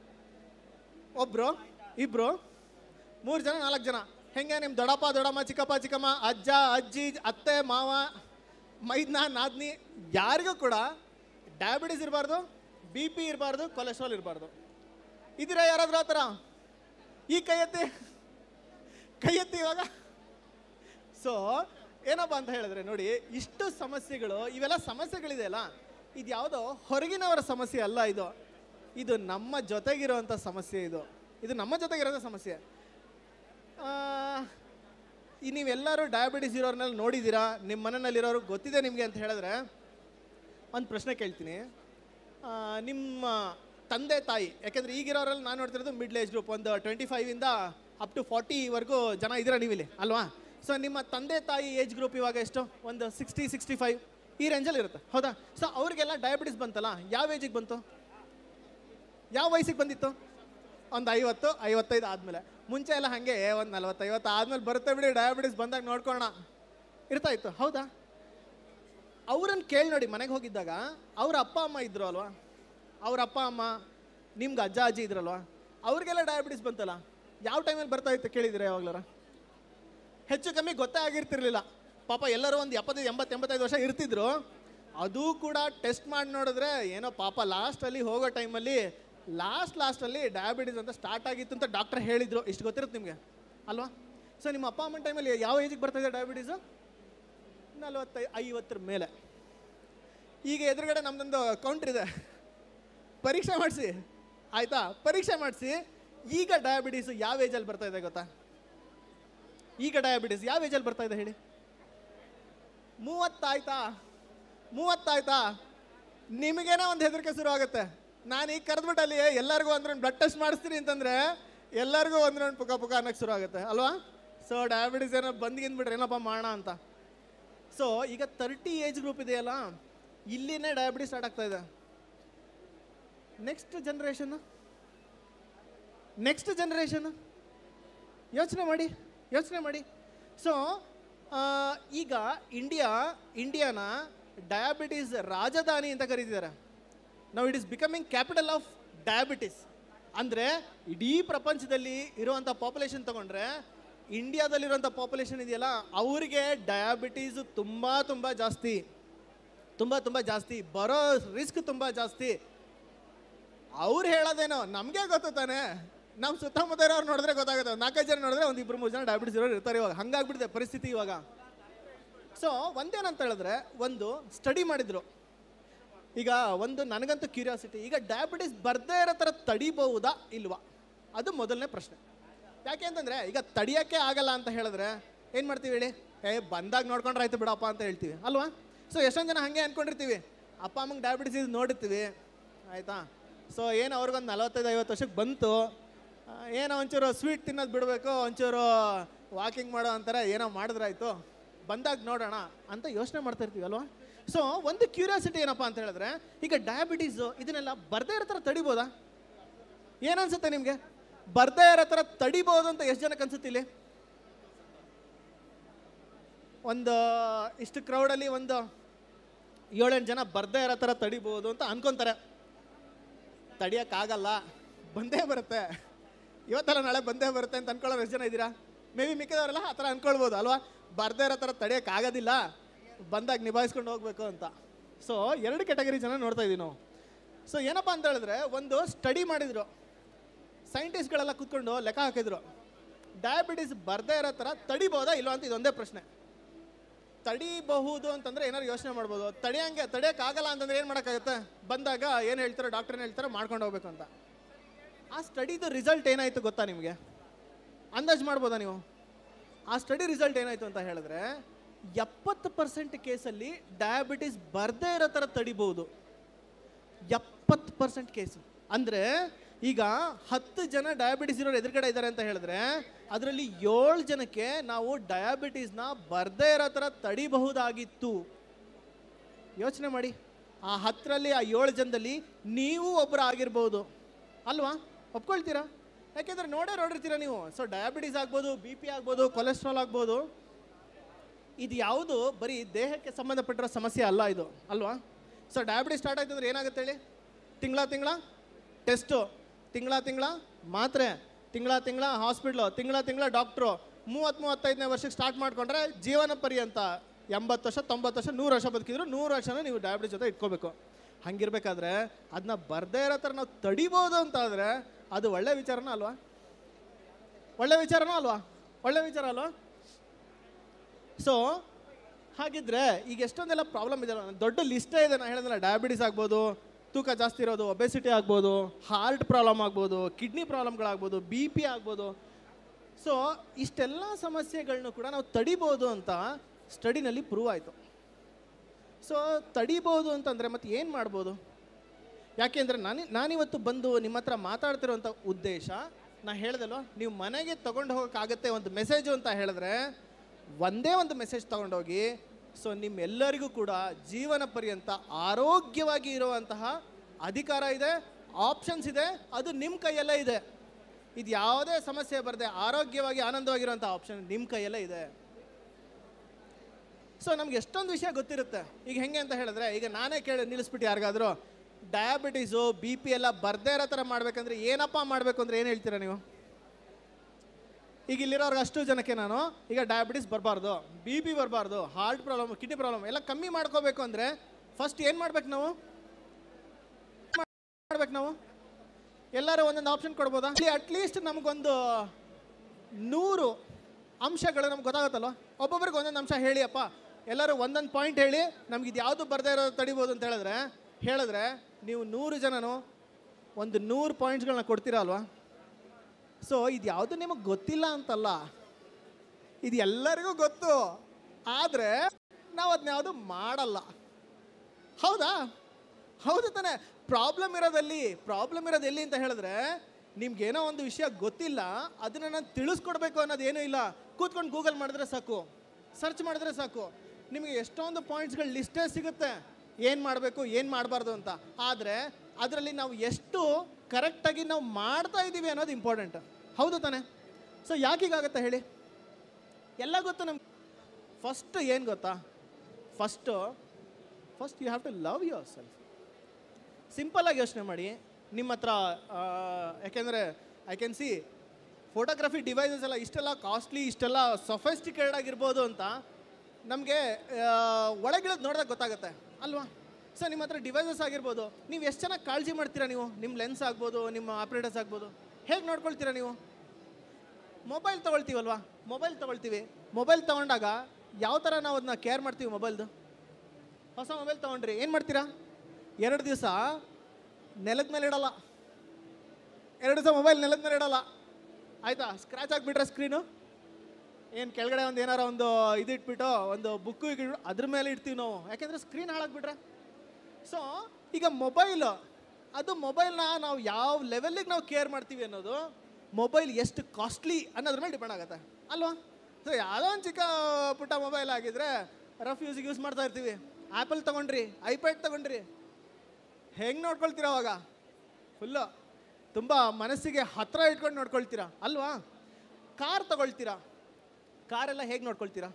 ಒಬ್ರು ಇಬ್ರು ಮೂರು ಜನ ನಾಲ್ಕು ಜನ ಹೆಂಗೆ ನಿಮ್ಮ ದೊಡ್ಡಪ್ಪ ದೊಡ್ಡಮ್ಮ ಚಿಕ್ಕಪ್ಪ ಚಿಕ್ಕಮ್ಮ ಅಜ್ಜ ಅಜ್ಜಿ ಅತ್ತೆ ಮಾವ ಮೈದ್ನ ನಾದ್ನಿ ಯಾರಿಗೂ ಕೂಡ ಡಯಾಬಿಟಿಸ್ ಇರಬಾರ್ದು ಬಿ ಪಿ ಇರಬಾರ್ದು ಕೊಲೆಸ್ಟ್ರಾಲ್ ಇರಬಾರ್ದು ಇದ್ದೀರಾ ಯಾರಾದ್ರೂ ಆ ಥರ ಈ ಕೈ ಎತ್ತಿ ಕೈ ಎತ್ತಿ ಇವಾಗ ಸೊ ಏನಪ್ಪ ಅಂತ ಹೇಳಿದ್ರೆ ನೋಡಿ ಇಷ್ಟು ಸಮಸ್ಯೆಗಳು ಇವೆಲ್ಲ ಸಮಸ್ಯೆಗಳಿದೆಯಲ್ಲ ಇದು ಯಾವುದೋ ಹೊರಗಿನವರ ಸಮಸ್ಯೆ ಅಲ್ಲ ಇದು ಇದು ನಮ್ಮ ಜೊತೆಗಿರುವಂಥ ಸಮಸ್ಯೆ ಇದು ಇದು ನಮ್ಮ ಜೊತೆಗಿರೋಂಥ ಸಮಸ್ಯೆ ಆ, ಈ ನೀವೆಲ್ಲರೂ ಡಯಾಬಿಟಿಸ್ ಇರೋರ್ನೆಲ್ಲ ನೋಡಿದ್ದೀರಾ ನಿಮ್ಮ ಮನೆಯಲ್ಲಿರೋರು ಗೊತ್ತಿದೆ ನಿಮಗೆ ಅಂತ ಹೇಳಿದ್ರೆ ಒಂದು ಪ್ರಶ್ನೆ ಕೇಳ್ತೀನಿ ಆ, ನಿಮ್ಮ ತಂದೆ ತಾಯಿ ಯಾಕೆಂದ್ರೆ ಈಗಿರೋರಲ್ಲಿ ನಾನು ನೋಡ್ತಿರೋದು ಮಿಡ್ಲ್ ಏಜ್ ಗ್ರೂಪ್ ಒಂದು ಟ್ವೆಂಟಿ ಫೈವಿಂದ ಅಪ್ ಟು ಫಾರ್ಟಿವರೆಗೂ ಜನ ಇದ್ದೀರಾ ನೀವಿಲ್ಲಿ ಅಲ್ವಾ ಸೊ ನಿಮ್ಮ ತಂದೆ ತಾಯಿ ಏಜ್ ಗ್ರೂಪ್ ಇವಾಗ ಎಷ್ಟು ಒಂದು ಸಿಕ್ಸ್ಟಿ ಸಿಕ್ಸ್ಟಿ ಫೈವ್ ಈ ರೇಂಜಲ್ಲಿ ಇರುತ್ತೆ ಹೌದಾ ಸೊ ಅವ್ರಿಗೆಲ್ಲ ಡಯಾಬಿಟಿಸ್ ಬಂತಲ್ಲ ಯಾವ ಏಜಿಗೆ ಬಂತು ಯಾವ ವಯಸ್ಸಿಗೆ ಬಂದಿತ್ತು ಒಂದು ಐವತ್ತು ಐವತ್ತೈದು ಆದಮೇಲೆ ಮುಂಚೆ ಎಲ್ಲ ಹಾಗೆ ಒಂದು ನಲ್ವತ್ತೈವತ್ತು ಆದಮೇಲೆ ಬರುತ್ತೆ ಬಿಡಿ ಡಯಾಬಿಟಿಸ್ ಬಂದಾಗ ನೋಡ್ಕೊಳ್ಳೋಣ ಇರ್ತಾ ಇತ್ತು ಹೌದಾ ಅವ್ರನ್ನ ಕೇಳಿ ನೋಡಿ ಮನೆಗೆ ಹೋಗಿದ್ದಾಗ ಅವ್ರ ಅಪ್ಪ ಅಮ್ಮ ಇದ್ರು ಅಲ್ವಾ ಅವ್ರ ಅಪ್ಪ ಅಮ್ಮ ನಿಮ್ಗೆ ಅಜ್ಜ ಅಜ್ಜಿ ಇದ್ರಲ್ವಾ ಅವ್ರಿಗೆಲ್ಲ ಡಯಾಬಿಟಿಸ್ ಬಂತಲ್ಲ ಯಾವ ಟೈಮಲ್ಲಿ ಬರ್ತಾ ಇತ್ತು ಕೇಳಿದಿರ ಯಾವಾಗ್ಲಾರ ಹೆಚ್ಚು ಕಮ್ಮಿ ಗೊತ್ತೇ ಆಗಿರ್ತಿರ್ಲಿಲ್ಲ ಪಾಪ ಎಲ್ಲರೂ ಒಂದು ಎಪ್ಪತ್ತೈದು ಎಂಬತ್ತು ಎಂಬತ್ತೈದು ವರ್ಷ ಇರ್ತಿದ್ರು ಅದು ಕೂಡ ಟೆಸ್ಟ್ ಮಾಡಿ ನೋಡಿದ್ರೆ ಏನೋ ಪಾಪ ಲಾಸ್ಟಲ್ಲಿ ಹೋಗೋ ಟೈಮಲ್ಲಿ ಲಾಸ್ಟ್ ಲಾಸ್ಟಲ್ಲಿ ಡಯಾಬಿಟಿಸ್ ಅಂತ ಸ್ಟಾರ್ಟ್ ಆಗಿತ್ತು ಅಂತ ಡಾಕ್ಟರ್ ಹೇಳಿದ್ರು ಇಷ್ಟು ಗೊತ್ತಿರುತ್ತೆ ನಿಮಗೆ ಅಲ್ವಾ ಸೊ ನಿಮ್ಮ ಅಪ್ಪ ಅಮ್ಮನ ಟೈಮಲ್ಲಿ ಯಾವ ಏಜಿಗೆ ಬರ್ತಾ ಇದೆ ಡಯಾಬಿಟೀಸು ನಲವತ್ತೈ ಐವತ್ತರ ಮೇಲೆ ಈಗ ಎದುರುಗಡೆ ನಮ್ದೊಂದು ಕೌಂಟ್ರ್ ಇದೆ ಪರೀಕ್ಷೆ ಮಾಡಿಸಿ ಆಯ್ತಾ ಪರೀಕ್ಷೆ ಮಾಡಿಸಿ ಈಗ ಡಯಾಬಿಟೀಸ್ ಯಾವ ಏಜಲ್ಲಿ ಬರ್ತಾ ಇದೆ ಗೊತ್ತಾ ಈಗ ಡಯಾಬಿಟಿಸ್ ಯಾವ ಏಜಲ್ಲಿ ಬರ್ತಾ ಇದೆ ಹೇಳಿ ಮೂವತ್ತಾಯ್ತಾ ಮೂವತ್ತಾಯ್ತಾ ನಿಮಗೇನೋ ಒಂದು ಹೆದರಿಕೆ ಶುರು ಆಗುತ್ತೆ ನಾನು ಈಗ ಕರೆದ್ಬಿಟ್ಟು ಅಲ್ಲಿ ಎಲ್ಲರಿಗೂ ಒಂದು ಬ್ಲಡ್ ಟೆಸ್ಟ್ ಮಾಡಿಸ್ತೀನಿ ಅಂತಂದ್ರೆ ಎಲ್ಲರಿಗೂ ಒಂದು ರೌಂಡ್ ಪುಕ ಪುಕ ಅನ್ನೋಕ್ಕೆ ಶುರು ಆಗುತ್ತೆ ಅಲ್ವಾ ಸೊ ಡಯಾಬಿಟಿಸ್ ಏನೋ ಬಂದ್ಗಿಂದ್ಬಿಟ್ರೆ ಏನಪ್ಪ ಮಾಡೋಣ ಅಂತ ಸೊ ಈಗ ತರ್ಟಿ ಏಜ್ ಗ್ರೂಪ್ ಇದೆಯಲ್ಲ ಇಲ್ಲಿನೇ ಡಯಾಬಿಟಿಸ್ ಸ್ಟಾರ್ಟ್ ಆಗ್ತಾ ಇದೆ ನೆಕ್ಸ್ಟ್ ಜನ್ರೇಷನ್ ನೆಕ್ಸ್ಟ್ ಜನ್ರೇಷನ್ ಯೋಚನೆ ಮಾಡಿ ಯೋಚನೆ ಮಾಡಿ ಸೊ ಈಗ ಇಂಡಿಯಾ ಇಂಡಿಯಾನ ಡಯಾಬಿಟೀಸ್ ರಾಜಧಾನಿ ಅಂತ ಕರೀತಿದ್ದಾರೆ ನಾವು it is becoming capital of diabetes ಅಂದರೆ ಇಡೀ ಪ್ರಪಂಚದಲ್ಲಿ ಇರುವಂಥ ಪಾಪ್ಯುಲೇಷನ್ ತಗೊಂಡ್ರೆ ಇಂಡಿಯಾದಲ್ಲಿರುವಂಥ ಪಾಪ್ಯುಲೇಷನ್ ಇದೆಯಲ್ಲ ಅವರಿಗೆ ಡಯಾಬಿಟೀಸು ತುಂಬ ತುಂಬ ಜಾಸ್ತಿ ತುಂಬ ತುಂಬ ಜಾಸ್ತಿ ಬರೋ ರಿಸ್ಕ್ ತುಂಬ ಜಾಸ್ತಿ ಅವ್ರು ಹೇಳೋದೇನೋ ನಮಗೆ ಗೊತ್ತು ತಾನೆ ನಮ್ಮ ಸುತ್ತಮುತ್ತ ಇರೋರು ನೋಡಿದ್ರೆ ಗೊತ್ತಾಗುತ್ತೆ ಒಂದು ನಾಲ್ಕೈದು ಜನ ನೋಡಿದ್ರೆ ಒಂದು ಇಬ್ಬರು ಮೂರು ಜನ ಡಯಾಬಿಟಿಸ್ ಇರೋರು ಇರ್ತಾರೆ ಇವಾಗ ಹಂಗಾಗ್ಬಿಟ್ಟಿದೆ ಪರಿಸ್ಥಿತಿ ಇವಾಗ ಸೊ ಒಂದೇನಂತ ಹೇಳಿದ್ರೆ ಒಂದು ಸ್ಟಡಿ ಮಾಡಿದ್ರು ಈಗ ಒಂದು ನನಗಂತೂ ಕ್ಯೂರಿಯಾಸಿಟಿ ಈಗ ಡಯಾಬಿಟಿಸ್ ಬರ್ದೇ ಇರೋ ಥರ ತಡಿಬಹುದಾ ಇಲ್ವಾ ಅದು ಮೊದಲನೇ ಪ್ರಶ್ನೆ ಯಾಕೆ ಅಂತಂದರೆ ಈಗ ತಡಿಯೋಕ್ಕೆ ಆಗಲ್ಲ ಅಂತ ಹೇಳಿದ್ರೆ ಏನು ಮಾಡ್ತೀವಿ ಹೇಳಿ ಏ ಬಂದಾಗ ನೋಡ್ಕೊಂಡ್ರೆ ಆಯ್ತು ಬಿಡಪ್ಪ ಅಂತ ಹೇಳ್ತೀವಿ ಅಲ್ವಾ ಸೊ ಎಷ್ಟೊಂದು ಜನ ಹಾಗೆ ಅಂದ್ಕೊಂಡಿರ್ತೀವಿ ಅಪ್ಪ ಅಮ್ಮಂಗೆ ಡಯಾಬಿಟಿಸ್ ಇದು ನೋಡಿರ್ತೀವಿ ಆಯಿತಾ ಸೊ ಏನು ಅವ್ರಿಗೊಂದು ನಲವತ್ತೈದು ಐವತ್ತು ವರ್ಷಕ್ಕೆ ಬಂತು ಆ, ಏನೋ ಒಂಚೂರು ಸ್ವೀಟ್ ತಿನ್ನೋದು ಬಿಡಬೇಕು ಒಂಚೂರು ವಾಕಿಂಗ್ ಮಾಡೋ ಅಂತಾರೆ ಏನೋ ಮಾಡಿದ್ರಾಯ್ತು ಬಂದಾಗ ನೋಡೋಣ ಅಂತ ಯೋಚನೆ ಮಾಡ್ತಾ ಇರ್ತೀವಿ ಅಲ್ವಾ ಸೊ ಒಂದು ಕ್ಯೂರಿಯಾಸಿಟಿ ಏನಪ್ಪ ಅಂತ ಹೇಳಿದ್ರೆ ಈಗ ಡಯಾಬಿಟೀಸು ಇದನ್ನೆಲ್ಲ ಬರ್ದೇ ಇರೋ ಥರ ತಡಿಬೋದಾ ಏನನ್ಸುತ್ತೆ ನಿಮಗೆ ಬರ್ದೇ ಇರೋ ಥರ ತಡಿಬೋದು ಅಂತ ಎಷ್ಟು ಜನಕ್ಕೆ ಅನ್ಸುತ್ತೆ ಇಲ್ಲಿ ಒಂದು ಇಷ್ಟು ಕ್ರೌಡಲ್ಲಿ ಒಂದು ಏಳೆಂಟು ಜನ ಬರ್ದೇ ಇರೋ ಥರ ತಡಿಬೋದು ಅಂತ ಅನ್ಕೊಂತಾರೆ ತಡಿಯೋಕ್ಕಾಗಲ್ಲ ಬಂದೇ ಬರುತ್ತೆ ಇವತ್ತಲ್ಲ ನಾಳೆ ಬಂದೇ ಬರುತ್ತೆ ಅಂತ ಅನ್ಕೊಳ್ಳೋರು ಎಷ್ಟು ಜನ ಇದ್ದೀರಾ ಮೇ ಬಿ ಮಿಕ್ಕಿದವರೆಲ್ಲ ಆ ಥರ ಅನ್ಕೊಳ್ಬೋದು ಅಲ್ವಾ ಬರ್ದೇ ಇರೋ ಥರ ತಡಿಯೋಕ್ಕಾಗೋದಿಲ್ಲ ಬಂದಾಗ ನಿಭಾಯಿಸ್ಕೊಂಡು ಹೋಗ್ಬೇಕು ಅಂತ ಸೊ ಎರಡು ಕೆಟಗರಿ ಜನ ನೋಡ್ತಾ ಇದೀವಿ ನಾವು ಸೊ ಏನಪ್ಪ ಅಂತ ಹೇಳಿದ್ರೆ ಒಂದು ಸ್ಟಡಿ ಮಾಡಿದ್ರು ಸೈಂಟಿಸ್ಟ್ಗಳೆಲ್ಲ ಕೂತ್ಕೊಂಡು ಲೆಕ್ಕ ಹಾಕಿದ್ರು ಡಯಾಬಿಟಿಸ್ ಬರ್ದೇ ಇರೋ ಥರ ತಡಿಬೋದಾ ಇಲ್ವಾ ಅಂತ ಇದೊಂದೇ ಪ್ರಶ್ನೆ ತಡಿಬಹುದು ಅಂತಂದ್ರೆ ಏನಾದ್ರು ಯೋಚನೆ ಮಾಡ್ಬೋದು ತಡಿಯಂಗೆ ತಡಿಯೋಕ್ಕಾಗಲ್ಲ ಅಂತಂದ್ರೆ ಏನು ಮಾಡೋಕ್ಕಾಗುತ್ತೆ ಬಂದಾಗ ಏನು ಹೇಳ್ತಾರೋ ಡಾಕ್ಟರ್ ಏನು ಹೇಳ್ತಾರೋ ಮಾಡ್ಕೊಂಡು ಹೋಗ್ಬೇಕು ಅಂತ ಆ ಸ್ಟಡಿದು ರಿಸಲ್ಟ್ ಏನಾಯಿತು ಗೊತ್ತಾ ನಿಮಗೆ ಅಂದಾಜು ಮಾಡ್ಬೋದಾ ನೀವು ಆ ಸ್ಟಡಿ ರಿಸಲ್ಟ್ ಏನಾಯಿತು ಅಂತ ಹೇಳಿದ್ರೆ ಎಪ್ಪತ್ತು ಪರ್ಸೆಂಟ್ ಕೇಸಲ್ಲಿ ಡಯಾಬಿಟಿಸ್ ಬರ್ದೇ ಇರೋ ಥರ ತಡಿಬಹುದು ಎಪ್ಪತ್ತು ಪರ್ಸೆಂಟ್ ಕೇಸು ಅಂದರೆ ಈಗ ಹತ್ತು ಜನ ಡಯಾಬಿಟಿಸ್ ಇರೋರು ಎದುರುಗಡೆ ಇದ್ದಾರೆ ಅಂತ ಹೇಳಿದ್ರೆ ಅದರಲ್ಲಿ ಏಳು ಜನಕ್ಕೆ ನಾವು ಡಯಾಬಿಟೀಸ್ನ ಬರ್ದೇ ಇರೋ ಥರ ತಡಿಬಹುದಾಗಿತ್ತು ಯೋಚನೆ ಮಾಡಿ ಆ ಹತ್ತರಲ್ಲಿ ಆ ಏಳು ಜನದಲ್ಲಿ ನೀವು ಒಬ್ಬರು ಆಗಿರ್ಬೋದು ಅಲ್ವಾ ಒಪ್ಕೊಳ್ತೀರಾ ಯಾಕೆಂದ್ರೆ ನೋಡೇ ನೋಡಿರ್ತೀರಾ ನೀವು ಸೊ ಡಯಾಬಿಟೀಸ್ ಆಗ್ಬೋದು ಬಿ ಪಿ ಆಗ್ಬೋದು ಕೊಲೆಸ್ಟ್ರಾಲ್ ಆಗ್ಬೋದು ಇದು ಯಾವುದು ಬರೀ ದೇಹಕ್ಕೆ ಸಂಬಂಧಪಟ್ಟಿರೋ ಸಮಸ್ಯೆ ಅಲ್ಲ ಇದು ಅಲ್ವಾ ಸೊ ಡಯಾಬಿಟಿಸ್ ಸ್ಟಾರ್ಟ್ ಆಯ್ತು ಅಂದ್ರೆ ಏನಾಗುತ್ತೆ ಹೇಳಿ ತಿಂಗಳ ತಿಂಗಳ ಟೆಸ್ಟು ತಿಂಗಳ ತಿಂಗಳ ಮಾತ್ರೆ ತಿಂಗಳ ತಿಂಗಳ ಹಾಸ್ಪಿಟ್ಲು ತಿಂಗಳ ತಿಂಗಳ ಡಾಕ್ಟ್ರು ಮೂವತ್ತು ಮೂವತ್ತೈದನೇ ವರ್ಷಕ್ಕೆ ಸ್ಟಾರ್ಟ್ ಮಾಡ್ಕೊಂಡ್ರೆ ಜೀವನ ಪರ್ಯಂತ ಎಂಬತ್ತು ವರ್ಷ ತೊಂಬತ್ತು ವರ್ಷ ನೂರು ವರ್ಷ ಬದುಕಿದ್ರು ನೂರು ವರ್ಷನ ನೀವು ಡಯಾಬಿಟಿಸ್ ಜೊತೆ ಇಟ್ಕೋಬೇಕು ಹಂಗಿರ್ಬೇಕಾದ್ರೆ ಅದನ್ನ ಬರ್ದೇ ಇರೋ ಥರ ನಾವು ತಡಿಬೋದು ಅಂತ ಆದರೆ ಅದು ಒಳ್ಳೆ ವಿಚಾರನ ಅಲ್ವಾ ಒಳ್ಳೆ ವಿಚಾರನ ಅಲ್ವಾ ಒಳ್ಳೆ ವಿಚಾರ ಅಲ್ವಾ ಸೊ ಹಾಗಿದ್ರೆ ಈಗ ಎಷ್ಟೊಂದೆಲ್ಲ ಪ್ರಾಬ್ಲಮ್ ಇದೆ ಅಲ್ವಾ? ದೊಡ್ಡ ಲಿಸ್ಟೇ ಇದೆ ನಾನು ಹೇಳಿದ್ನಲ್ಲ ಡಯಾಬಿಟಿಸ್ ಆಗ್ಬೋದು ತೂಕ ಜಾಸ್ತಿ ಇರೋದು ಒಬೆಸಿಟಿ ಆಗ್ಬೋದು ಹಾರ್ಟ್ ಪ್ರಾಬ್ಲಮ್ ಆಗ್ಬೋದು ಕಿಡ್ನಿ ಪ್ರಾಬ್ಲಮ್ಗಳಾಗ್ಬೋದು ಬಿ ಪಿ ಆಗ್ಬೋದು ಸೊ ಇಷ್ಟೆಲ್ಲ ಸಮಸ್ಯೆಗಳನ್ನೂ ಕೂಡ ನಾವು ತಡಿಬೋದು ಅಂತ ಸ್ಟಡಿನಲ್ಲಿ ಪ್ರೂವ್ ಆಯಿತು ಸೊ ತಡಿಬೋದು ಅಂತಂದರೆ ಮತ್ತೆ ಏನು ಮಾಡ್ಬೋದು ಯಾಕೆಂದರೆ ನಾನು ನಾನಿವತ್ತು ಬಂದು ನಿಮ್ಮ ಹತ್ರ ಮಾತಾಡ್ತಿರೋಂಥ ಉದ್ದೇಶ ನಾ ಹೇಳ್ದಲ್ವ ನೀವು ಮನೆಗೆ ತಗೊಂಡು ಹೋಗೋಕ್ಕಾಗತ್ತೆ ಒಂದು ಮೆಸೇಜು ಅಂತ ಹೇಳಿದ್ರೆ ಒಂದೇ ಒಂದು ಮೆಸೇಜ್ ತಗೊಂಡೋಗಿ ಸೊ ನಿಮ್ಮೆಲ್ಲರಿಗೂ ಕೂಡ ಜೀವನ ಪರ್ಯಂತ ಆರೋಗ್ಯವಾಗಿ ಇರುವಂತಹ ಅಧಿಕಾರ ಇದೆ ಆಪ್ಷನ್ಸ್ ಇದೆ ಅದು ನಿಮ್ಮ ಕೈಯಲ್ಲೇ ಇದೆ ಇದು ಯಾವುದೇ ಸಮಸ್ಯೆ ಬರದೆ ಆರೋಗ್ಯವಾಗಿ ಆನಂದವಾಗಿರುವಂಥ ಆಪ್ಷನ್ ನಿಮ್ಮ ಕೈಯಲ್ಲೇ ಇದೆ ಸೊ ನಮ್ಗೆ ಎಷ್ಟೊಂದು ವಿಷಯ ಗೊತ್ತಿರುತ್ತೆ ಈಗ ಹೆಂಗೆ ಅಂತ ಹೇಳಿದ್ರೆ ಈಗ ನಾನೇ ಕೇಳಿ ನಿಲ್ಲಿಸ್ಬಿಟ್ಟು ಯಾರಿಗಾದ್ರು ಡಯಾಬಿಟೀಸು ಬಿ ಪಿ ಎಲ್ಲ ಬರ್ದೇ ಇರೋ ಥರ ಮಾಡ್ಬೇಕಂದ್ರೆ ಏನಪ್ಪ ಮಾಡಬೇಕು ಅಂದ್ರೆ ಏನು ಹೇಳ್ತೀರಾ ನೀವು ಈಗ ಇಲ್ಲಿರೋರ್ಗೆ ಅಷ್ಟು ಜನಕ್ಕೆ ನಾನು ಈಗ ಡಯಾಬಿಟಿಸ್ ಬರಬಾರ್ದು ಬಿ ಪಿ ಬರಬಾರ್ದು ಹಾರ್ಟ್ ಪ್ರಾಬ್ಲಮ್ ಕಿಡ್ನಿ ಪ್ರಾಬ್ಲಮ್ ಎಲ್ಲ ಕಮ್ಮಿ ಮಾಡ್ಕೋಬೇಕು ಅಂದರೆ ಫಸ್ಟ್ ಏನು ಮಾಡ್ಬೇಕು ನಾವು ಮಾಡ್ಬೇಕು ನಾವು ಎಲ್ಲರೂ ಒಂದೊಂದು ಆಪ್ಷನ್ ಕೊಡ್ಬೋದಾ ಇಲ್ಲಿ ಅಟ್ಲೀಸ್ಟ್ ನಮಗೊಂದು ನೂರು ಅಂಶಗಳು ನಮ್ಗೆ ಗೊತ್ತಾಗುತ್ತಲ್ವ ಒಬ್ಬೊಬ್ರಿಗೆ ಒಂದೊಂದು ಅಂಶ ಹೇಳಿ ಅಪ್ಪ ಎಲ್ಲರೂ ಒಂದೊಂದು ಪಾಯಿಂಟ್ ಹೇಳಿ ನಮ್ಗೆ ಇದು ಯಾವುದು ಬರ್ದೇ ಇರೋದು ತಡಿಬೋದು ಅಂತ ಹೇಳಿದ್ರೆ ಹೇಳಿದ್ರೆ ನೀವು ನೂರು ಜನನು ಒಂದು ನೂರು ಪಾಯಿಂಟ್ಸ್ಗಳನ್ನ ಕೊಡ್ತೀರಾ ಅಲ್ವಾ ಸೊ ಇದು ಯಾವುದು ನಿಮಗೆ ಗೊತ್ತಿಲ್ಲ ಅಂತಲ್ಲ ಇದು ಎಲ್ಲರಿಗೂ ಗೊತ್ತು ಆದರೆ ನಾವು ಅದನ್ನ ಯಾವುದು ಮಾಡಲ್ಲ ಹೌದಾ ಹೌದು ತಾನೆ ಪ್ರಾಬ್ಲಮ್ ಇರೋದಲ್ಲಿ ಪ್ರಾಬ್ಲಮ್ ಇರೋದು ಎಲ್ಲಿ ಅಂತ ಹೇಳಿದ್ರೆ ನಿಮ್ಗೇನೋ ಒಂದು ವಿಷಯ ಗೊತ್ತಿಲ್ಲ ಅದನ್ನ ನಾನು ತಿಳಿಸ್ಕೊಡ್ಬೇಕು ಅನ್ನೋದು ಏನೂ ಇಲ್ಲ ಕೂತ್ಕೊಂಡು ಗೂಗಲ್ ಮಾಡಿದ್ರೆ ಸಾಕು ಸರ್ಚ್ ಮಾಡಿದ್ರೆ ಸಾಕು ನಿಮಗೆ ಎಷ್ಟೊಂದು ಪಾಯಿಂಟ್ಸ್ಗಳ ಲಿಸ್ಟೇ ಸಿಗುತ್ತೆ ಏನು ಮಾಡಬೇಕು ಏನು ಮಾಡಬಾರ್ದು ಅಂತ ಆದರೆ ಅದರಲ್ಲಿ ನಾವು ಎಷ್ಟು ಕರೆಕ್ಟಾಗಿ ನಾವು ಮಾಡ್ತಾ ಇದ್ದೀವಿ ಅನ್ನೋದು ಇಂಪಾರ್ಟೆಂಟ್ ಹೌದು ತಾನೆ ಸೊ ಯಾಕೀಗಾಗತ್ತೆ ಹೇಳಿ ಎಲ್ಲ ಗೊತ್ತು ನಮ್ಗೆ ಫಸ್ಟ್ ಏನು ಗೊತ್ತಾ first first you have to love yourself simple ಆಗಿ ಯೋಚನೆ ಮಾಡಿ ನಿಮ್ಮ ಹತ್ರ ಆ, ಯಾಕೆಂದರೆ I can see photography devices ಎಲ್ಲ ಇಷ್ಟೆಲ್ಲ ಕಾಸ್ಟ್ಲಿ ಇಷ್ಟೆಲ್ಲ ಸೊಫೆಸ್ಟಿಕೇಟೆಡ್ ಆಗಿರ್ಬೋದು ಅಂತ ನಮಗೆ ಒಳಗಿಳೋದು ನೋಡಿದಾಗ ಗೊತ್ತಾಗುತ್ತೆ ಅಲ್ವಾ ಸೊ ನಿಮ್ಮ ಹತ್ರ ಡಿವೈಸಸ್ ಆಗಿರ್ಬೋದು ನೀವು ಎಷ್ಟು ಚೆನ್ನಾಗಿ ಕಾಳಜಿ ಮಾಡ್ತೀರಾ ನೀವು ನಿಮ್ಮ ಲೆನ್ಸ್ ಆಗ್ಬೋದು ನಿಮ್ಮ ಆಪ್ರೇಟರ್ಸ್ ಆಗ್ಬೋದು ಹೇಗೆ ನೋಡ್ಕೊಳ್ತೀರಾ ನೀವು ಮೊಬೈಲ್ ತೊಗೊಳ್ತೀವಲ್ವಾ ಮೊಬೈಲ್ ತೊಗೊಳ್ತೀವಿ ಮೊಬೈಲ್ ತೊಗೊಂಡಾಗ ಯಾವ ಥರ ನಾವು ಅದನ್ನ ಕೇರ್ ಮಾಡ್ತೀವಿ ಮೊಬೈಲ್ದು ಹೊಸ ಮೊಬೈಲ್ ತೊಗೊಂಡ್ರಿ ಏನು ಮಾಡ್ತೀರಾ ಎರಡು ದಿವಸ ನೆಲದ ಮೇಲೆ ಇಡಲ್ಲ ಎರಡು ದಿವಸ ಮೊಬೈಲ್ ನೆಲದ ಮೇಲೆ ಇಡಲ್ಲ ಆಯಿತಾ ಸ್ಕ್ರ್ಯಾಚ್ ಆಗಿಬಿಟ್ರೆ ಸ್ಕ್ರೀನು ಏನು ಕೆಳಗಡೆ ಒಂದು ಏನಾರ ಒಂದು ಇದು ಇಟ್ಬಿಟ್ಟು ಒಂದು ಬುಕ್ಕು ಇಟ್ಬಿಟ್ಟು ಅದ್ರ ಮೇಲೆ ಇಡ್ತೀವಿ ನಾವು ಯಾಕೆಂದರೆ ಸ್ಕ್ರೀನ್ ಹಾಳಾಗ್ಬಿಟ್ರೆ ಸೊ ಈಗ ಮೊಬೈಲ್ ಅದು ಮೊಬೈಲ್ನ ನಾವು ಯಾವ ಲೆವೆಲ್ಲಿಗೆ ನಾವು ಕೇರ್ ಮಾಡ್ತೀವಿ ಅನ್ನೋದು ಮೊಬೈಲ್ ಎಷ್ಟು ಕಾಸ್ಟ್ಲಿ ಅನ್ನೋದ್ರ ಮೇಲೆ ಡಿಪೆಂಡ್ ಆಗುತ್ತೆ ಅಲ್ವಾ ಸೊ ಯಾವುದೋ ಒಂದು ಚಿಕ್ಕ ಪುಟ್ಟ ಮೊಬೈಲ್ ಆಗಿದ್ರೆ ರಫ್ ಯೂಸಿಗೆ ಯೂಸ್ ಮಾಡ್ತಾ ಇರ್ತೀವಿ ಆ್ಯಪಲ್ ತೊಗೊಂಡ್ರಿ ಐಪ್ಯಾಡ್ ತೊಗೊಂಡ್ರಿ ಹೆಂಗೆ ನೋಡ್ಕೊಳ್ತೀರಾ ಅವಾಗ ಫುಲ್ಲು ತುಂಬ ಮನಸ್ಸಿಗೆ ಹತ್ರ ಇಟ್ಕೊಂಡು ನೋಡ್ಕೊಳ್ತೀರಾ ಅಲ್ವಾ ಕಾರ್ ತಗೊಳ್ತೀರಾ ಕಾರೆಲ್ಲ ಹೇಗೆ ನೋಡ್ಕೊಳ್ತೀರಾ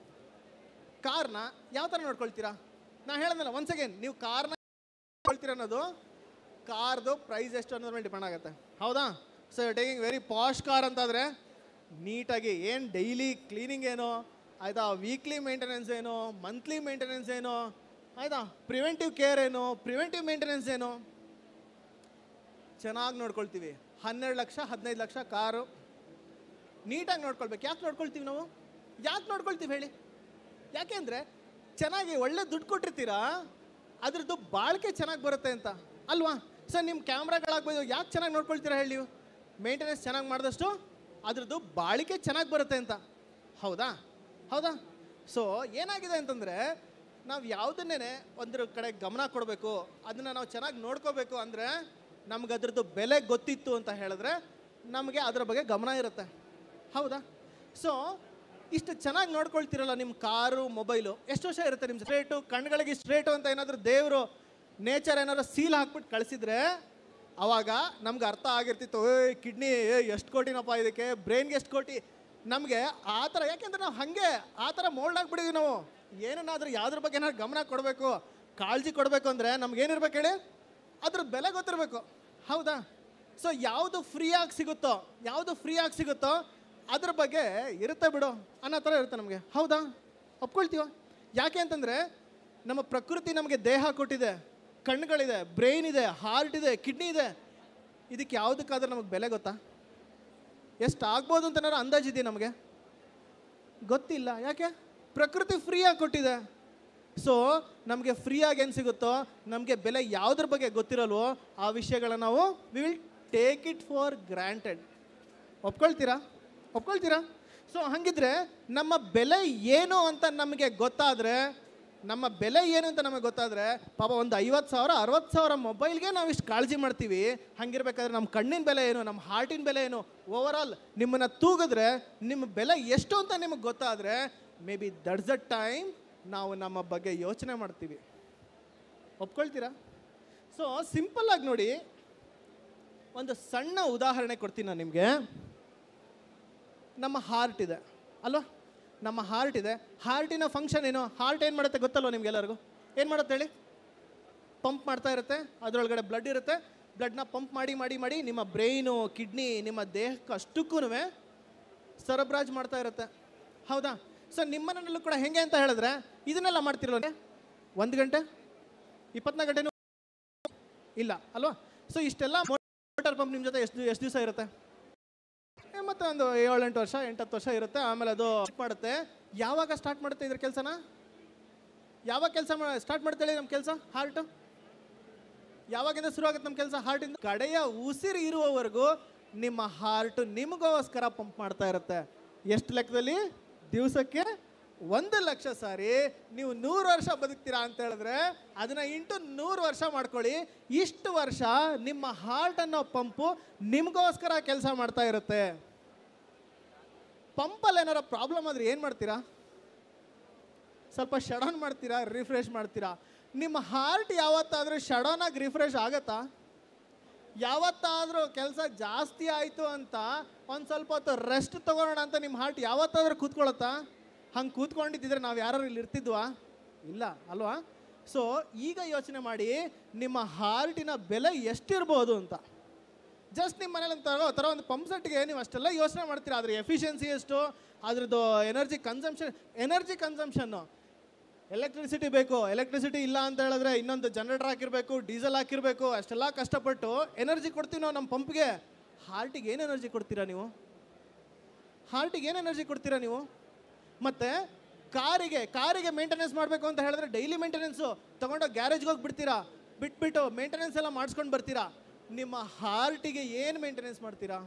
ಕಾರ್ನ ಯಾವ ಥರ ನೋಡ್ಕೊಳ್ತೀರಾ ನಾ ಹೇಳಿದ್ನಲ್ಲ ಒನ್ಸ್ ಅಗೇನ್ ನೀವು ಕಾರ್ನ ನೋಡ್ಕೊಳ್ತೀರಾ ಅನ್ನೋದು ಕಾರ್ದು ಪ್ರೈಸ್ ಎಷ್ಟು ಅನ್ನೋದ್ರ ಮೇಲೆ ಡಿಪೆಂಡ್ ಆಗುತ್ತೆ ಹೌದಾ so taking very posh car ಅಂತಾದರೆ ನೀಟಾಗಿ ಏನು ಡೈಲಿ ಕ್ಲೀನಿಂಗ್ ಏನು ಆಯಿತಾ ವೀಕ್ಲಿ ಮೇಂಟೆನೆನ್ಸ್ ಏನು ಮಂತ್ಲಿ ಮೇಂಟೆನೆನ್ಸ್ ಏನು ಆಯಿತಾ ಪ್ರಿವೆಂಟಿವ್ ಕೇರ್ ಏನು ಪ್ರಿವೆಂಟಿವ್ ಮೇಂಟೆನೆನ್ಸ್ ಏನು ಚೆನ್ನಾಗಿ ನೋಡ್ಕೊಳ್ತೀವಿ ಹನ್ನೆರಡು ಲಕ್ಷ ಹದಿನೈದು ಲಕ್ಷ ಕಾರು ನೀಟಾಗಿ ನೋಡ್ಕೊಳ್ಬೇಕು ಯಾಕೆ ನೋಡ್ಕೊಳ್ತೀವಿ ನಾವು ಯಾಕೆ ನೋಡ್ಕೊಳ್ತೀವಿ ಹೇಳಿ ಯಾಕೆಂದರೆ ಚೆನ್ನಾಗಿ ಒಳ್ಳೆ ದುಡ್ಡು ಕೊಟ್ಟಿರ್ತೀರಾ ಅದ್ರದ್ದು ಬಾಳಿಕೆ ಚೆನ್ನಾಗಿ ಬರುತ್ತೆ ಅಂತ ಅಲ್ವಾ ಸರ್ ನಿಮ್ಮ ಕ್ಯಾಮ್ರಾಗಳಾಗ್ಬೋದು ಯಾಕೆ ಚೆನ್ನಾಗಿ ನೋಡ್ಕೊಳ್ತೀರಾ ಹೇಳಿ ನೀವು ಮೇಂಟೆನೆನ್ಸ್ ಚೆನ್ನಾಗಿ ಮಾಡಿದಷ್ಟು ಅದ್ರದ್ದು ಬಾಳಿಕೆ ಚೆನ್ನಾಗಿ ಬರುತ್ತೆ ಅಂತ ಹೌದಾ ಹೌದಾ ಸೊ ಏನಾಗಿದೆ ಅಂತಂದರೆ ನಾವು ಯಾವುದನ್ನೇ ಒಂದ್ರ ಕಡೆ ಗಮನ ಕೊಡಬೇಕು ಅದನ್ನು ನಾವು ಚೆನ್ನಾಗಿ ನೋಡ್ಕೋಬೇಕು ಅಂದರೆ ನಮ್ಗೆ ಅದ್ರದ್ದು ಬೆಲೆ ಗೊತ್ತಿತ್ತು ಅಂತ ಹೇಳಿದ್ರೆ ನಮಗೆ ಅದರ ಬಗ್ಗೆ ಗಮನ ಇರುತ್ತೆ ಹೌದಾ ಸೊ ಇಷ್ಟು ಚೆನ್ನಾಗಿ ನೋಡ್ಕೊಳ್ತಿರಲ್ಲ ನಿಮ್ಮ ಕಾರು ಮೊಬೈಲು ಎಷ್ಟು ವರ್ಷ ಇರುತ್ತೆ ನಿಮ್ಮ ಸ್ಟ್ರೇಟು ಕಣ್ಗಳಿಗೆ ಸ್ಟ್ರೇಟು ಅಂತ ಏನಾದರೂ ದೇವರು ನೇಚರ್ ಏನಾದ್ರು ಸೀಲ್ ಹಾಕ್ಬಿಟ್ಟು ಕಳಿಸಿದ್ರೆ ಅವಾಗ ನಮ್ಗೆ ಅರ್ಥ ಆಗಿರ್ತಿತ್ತು ಏಯ್ ಕಿಡ್ನಿ ಎಷ್ಟು ಕೋಟಿನಪ್ಪ ಇದಕ್ಕೆ ಬ್ರೈನ್ಗೆ ಎಷ್ಟು ಕೋಟಿ ನಮಗೆ ಆ ಥರ ಯಾಕೆಂದ್ರೆ ನಾವು ಹಾಗೆ ಆ ಥರ ಮೋಲ್ಡ್ ಆಗಿಬಿಟ್ಟಿದ್ವಿ ನಾವು ಏನನ್ನಾದರೂ ಯಾವ್ದ್ರ ಬಗ್ಗೆ ಏನಾದ್ರು ಗಮನ ಕೊಡಬೇಕು ಕಾಳಜಿ ಕೊಡಬೇಕು ಅಂದರೆ ನಮ್ಗೇನಿರ್ಬೇಕು ಹೇಳಿ ಅದ್ರ ಬೆಲೆ ಗೊತ್ತಿರಬೇಕು ಹೌದಾ ಸೊ ಯಾವುದು ಫ್ರೀಯಾಗಿ ಸಿಗುತ್ತೋ ಯಾವುದು ಫ್ರೀಯಾಗಿ ಸಿಗುತ್ತೋ ಅದ್ರ ಬಗ್ಗೆ ಇರುತ್ತೆ ಬಿಡು ಅನ್ನೋ ಥರ ಇರುತ್ತೆ ನಮಗೆ ಹೌದಾ ಒಪ್ಕೊಳ್ತೀವ ಯಾಕೆ ಅಂತಂದರೆ ನಮ್ಮ ಪ್ರಕೃತಿ ನಮಗೆ ದೇಹ ಕೊಟ್ಟಿದೆ ಕಣ್ಣುಗಳಿದೆ ಬ್ರೈನ್ ಇದೆ ಹಾರ್ಟ್ ಇದೆ ಕಿಡ್ನಿ ಇದೆ ಇದಕ್ಕೆ ಯಾವುದಕ್ಕಾದ್ರೂ ನಮಗೆ ಬೆಲೆ ಗೊತ್ತಾ ಎಷ್ಟು ಆಗ್ಬೋದು ಅಂತ ಏನಾದ್ರು ಅಂದಾಜಿದೆ ನಮಗೆ ಗೊತ್ತಿಲ್ಲ ಯಾಕೆ ಪ್ರಕೃತಿ ಫ್ರೀಯಾಗಿ ಕೊಟ್ಟಿದೆ ಸೊ ನಮಗೆ ಫ್ರೀಯಾಗಿ ಏನು ಸಿಗುತ್ತೋ ನಮಗೆ ಬೆಲೆ ಯಾವುದ್ರ ಬಗ್ಗೆ ಗೊತ್ತಿರಲ್ವೋ ಆ ವಿಷಯಗಳನ್ನ ನಾವು we will take it for granted ಒಪ್ಕೊಳ್ತೀರಾ ಒಪ್ಕೊಳ್ತೀರಾ ಸೊ ಹಾಗಿದ್ರೆ ನಮ್ಮ ಬೆಲೆ ಏನು ಅಂತ ನಮಗೆ ಗೊತ್ತಾದರೆ ನಮ್ಮ ಬೆಲೆ ಏನು ಅಂತ ನಮಗೆ ಗೊತ್ತಾದರೆ ಪಾಪ ಒಂದು ಐವತ್ತು ಸಾವಿರ ಅರವತ್ತು ಸಾವಿರ ಮೊಬೈಲ್ಗೆ ನಾವು ಇಷ್ಟು ಕಾಳಜಿ ಮಾಡ್ತೀವಿ ಹಂಗಿರ್ಬೇಕಾದ್ರೆ ನಮ್ಮ ಕಣ್ಣಿನ ಬೆಲೆ ಏನು ನಮ್ಮ ಹಾರ್ಟಿನ ಬೆಲೆ ಏನು ಓವರ್ ಆಲ್ ನಿಮ್ಮನ್ನು ತೂಗಿದ್ರೆ ನಿಮ್ಮ ಬೆಲೆ ಎಷ್ಟು ಅಂತ ನಿಮಗೆ ಗೊತ್ತಾದರೆ maybe that's the time ನಾವು ನಮ್ಮ ಬಗ್ಗೆ ಯೋಚನೆ ಮಾಡ್ತೀವಿ ಒಪ್ಕೊಳ್ತೀರಾ ಸೊ ಸಿಂಪಲ್ಲಾಗಿ ನೋಡಿ ಒಂದು ಸಣ್ಣ ಉದಾಹರಣೆ ಕೊಡ್ತೀನಿ ನಾನು ನಿಮಗೆ ನಮ್ಮ ಹಾರ್ಟ್ ಇದೆ ಅಲ್ವಾ ನಮ್ಮ ಹಾರ್ಟ್ ಇದೆ ಹಾರ್ಟಿನ ಫಂಕ್ಷನ್ ಏನು ಹಾರ್ಟ್ ಏನು ಮಾಡುತ್ತೆ ಗೊತ್ತಲ್ವ ನಿಮ್ಗೆಲ್ಲರಿಗೂ ಏನು ಮಾಡುತ್ತೆ ಹೇಳಿ ಪಂಪ್ ಮಾಡ್ತಾ ಇರುತ್ತೆ ಅದರೊಳಗಡೆ ಬ್ಲಡ್ ಇರುತ್ತೆ ಬ್ಲಡ್ನ ಪಂಪ್ ಮಾಡಿ ಮಾಡಿ ಮಾಡಿ ನಿಮ್ಮ ಬ್ರೈನು ಕಿಡ್ನಿ ನಿಮ್ಮ ದೇಹಕ್ಕೆ ಅಷ್ಟಕ್ಕೂ ಸರಬರಾಜು ಮಾಡ್ತಾ ಇರುತ್ತೆ ಹೌದಾ ಸೊ ನಿಮ್ಮನಲ್ಲೂ ಕೂಡ ಹೆಂಗೆ ಅಂತ ಹೇಳಿದ್ರೆ ಇದನ್ನೆಲ್ಲ ಮಾಡ್ತಿರಲ್ಲ ಒಂದು ಗಂಟೆ ಇಪ್ಪತ್ನಾಲ್ಕು ಗಂಟೆನೂ ಇಲ್ಲ ಅಲ್ವಾ ಸೊ ಇಷ್ಟೆಲ್ಲ ಮೋಟಾರ್ ಪಂಪ್ ನಿಮ್ಮ ಜೊತೆ ಎಷ್ಟು ಎಷ್ಟು ದಿವಸ ಇರುತ್ತೆ ಏ, ಮತ್ತೆ ಒಂದು ಏಳೆಂಟು ವರ್ಷ ಎಂಟತ್ತು ವರ್ಷ ಇರುತ್ತೆ ಆಮೇಲೆ ಅದು ಸ್ಟಾರ್ಟ್ ಮಾಡುತ್ತೆ ಯಾವಾಗ ಸ್ಟಾರ್ಟ್ ಮಾಡುತ್ತೆ ಇದ್ರ ಕೆಲಸನ ಯಾವಾಗ ಕೆಲಸ ಸ್ಟಾರ್ಟ್ ಮಾಡ್ತೇಳಿ ನಮ್ಮ ಕೆಲಸ ಹಾರ್ಟು ಯಾವಾಗಿಂದ ಶುರು ಆಗುತ್ತೆ ನಮ್ಮ ಕೆಲಸ ಹಾರ್ಟಿಂದ ಕಡೆಯ ಉಸಿರು ಇರುವವರೆಗೂ ನಿಮ್ಮ ಹಾರ್ಟ್ ನಿಮಗೋಸ್ಕರ ಪಂಪ್ ಮಾಡ್ತಾ ಇರುತ್ತೆ ಎಷ್ಟು ಲೆಕ್ಕದಲ್ಲಿ ದಿವಸಕ್ಕೆ ಒಂದು ಲಕ್ಷ ಸಾರಿ ನೀವು ನೂರು ವರ್ಷ ಬದುಕ್ತೀರಾ ಅಂತ ಹೇಳಿದ್ರೆ ಅದನ್ನ ಇಂಟು ನೂರು ವರ್ಷ ಮಾಡ್ಕೊಳ್ಳಿ ಇಷ್ಟು ವರ್ಷ ನಿಮ್ಮ ಹಾರ್ಟ್ ಅನ್ನೋ ಪಂಪು ನಿಮಗೋಸ್ಕರ ಕೆಲಸ ಮಾಡ್ತಾ ಇರುತ್ತೆ ಪಂಪಲ್ಲಿ ಏನಾರ ಪ್ರಾಬ್ಲಮ್ ಆದ್ರೆ ಏನು ಮಾಡ್ತೀರಾ ಸ್ವಲ್ಪ ಶಡೌನ್ ಮಾಡ್ತೀರಾ ರಿಫ್ರೆಶ್ ಮಾಡ್ತೀರಾ ನಿಮ್ಮ ಹಾರ್ಟ್ ಯಾವತ್ತಾದರೂ ಶಡೌನ್ ಆಗಿ ರಿಫ್ರೆಶ್ ಆಗತ್ತಾ ಯಾವತ್ತಾದರೂ ಕೆಲಸ ಜಾಸ್ತಿ ಆಯಿತು ಅಂತ ಒಂದು ಸ್ವಲ್ಪ ಹೊತ್ತು ರೆಸ್ಟ್ ತಗೊಳ್ಳೋಣ ಅಂತ ನಿಮ್ಮ ಹಾರ್ಟ್ ಯಾವತ್ತಾದರೂ ಕೂತ್ಕೊಳ್ಳುತ್ತಾ ಹಂಗೆ ಕೂತ್ಕೊಂಡಿದ್ದಿದ್ರೆ ನಾವು ಯಾರು ಇಲ್ಲಿ ಇರ್ತಿದ್ವಾ ಇಲ್ಲ ಅಲ್ವಾ ಸೊ ಈಗ ಯೋಚನೆ ಮಾಡಿ ನಿಮ್ಮ ಹಾರ್ಟಿನ ಬೆಲೆ ಎಷ್ಟಿರ್ಬೋದು ಅಂತ ಜಸ್ಟ್ ನಿಮ್ಮ ಮನೇಲಿ ತರೋ ಥರ ಒಂದು ಪಂಪ್ ಸೆಟ್ಗೆ ನೀವು ಅಷ್ಟೆಲ್ಲ ಯೋಚನೆ ಮಾಡ್ತೀರಾ ಅದ್ರ ಎಫಿಷಿಯನ್ಸಿ ಎಷ್ಟು ಅದ್ರದ್ದು ಎನರ್ಜಿ ಕನ್ಸಂಪ್ಷನ್ ಎನರ್ಜಿ ಕನ್ಸಂಪ್ಷನ್ನು ಎಲೆಕ್ಟ್ರಿಸಿಟಿ ಬೇಕು ಎಲೆಕ್ಟ್ರಿಸಿಟಿ ಇಲ್ಲ ಅಂತ ಹೇಳಿದ್ರೆ ಇನ್ನೊಂದು ಜನರೇಟರ್ ಹಾಕಿರ್ಬೇಕು ಡೀಸೆಲ್ ಹಾಕಿರ್ಬೇಕು ಅಷ್ಟೆಲ್ಲ ಕಷ್ಟಪಟ್ಟು ಎನರ್ಜಿ ಕೊಡ್ತೀವಿ ನಾವು ನಮ್ಮ ಪಂಪ್ಗೆ ಹಾರ್ಟಿಗೆ ಏನು ಎನರ್ಜಿ ಕೊಡ್ತೀರಾ ನೀವು ಹಾರ್ಟಿಗೆ ಏನು ಎನರ್ಜಿ ಕೊಡ್ತೀರಾ ನೀವು ಮತ್ತೆ ಕಾರಿಗೆ ಕಾರಿಗೆ ಮೇಂಟೆನೆನ್ಸ್ ಮಾಡಬೇಕು ಅಂತ ಹೇಳಿದ್ರೆ ಡೈಲಿ ಮೇಂಟೆನೆನ್ಸು ತಗೊಂಡೋಗಿ ಗ್ಯಾರೇಜ್ಗೆ ಹೋಗಿ ಬಿಡ್ತೀರಾ ಬಿಟ್ಬಿಟ್ಟು ಮೇಂಟೆನೆನ್ಸ್ ಎಲ್ಲ ಮಾಡಿಸ್ಕೊಂಡು ಬರ್ತೀರಾ ನಿಮ್ಮ ಹಾರ್ಟಿಗೆ ಏನು ಮೇಂಟೆನೆನ್ಸ್ ಮಾಡ್ತೀರಾ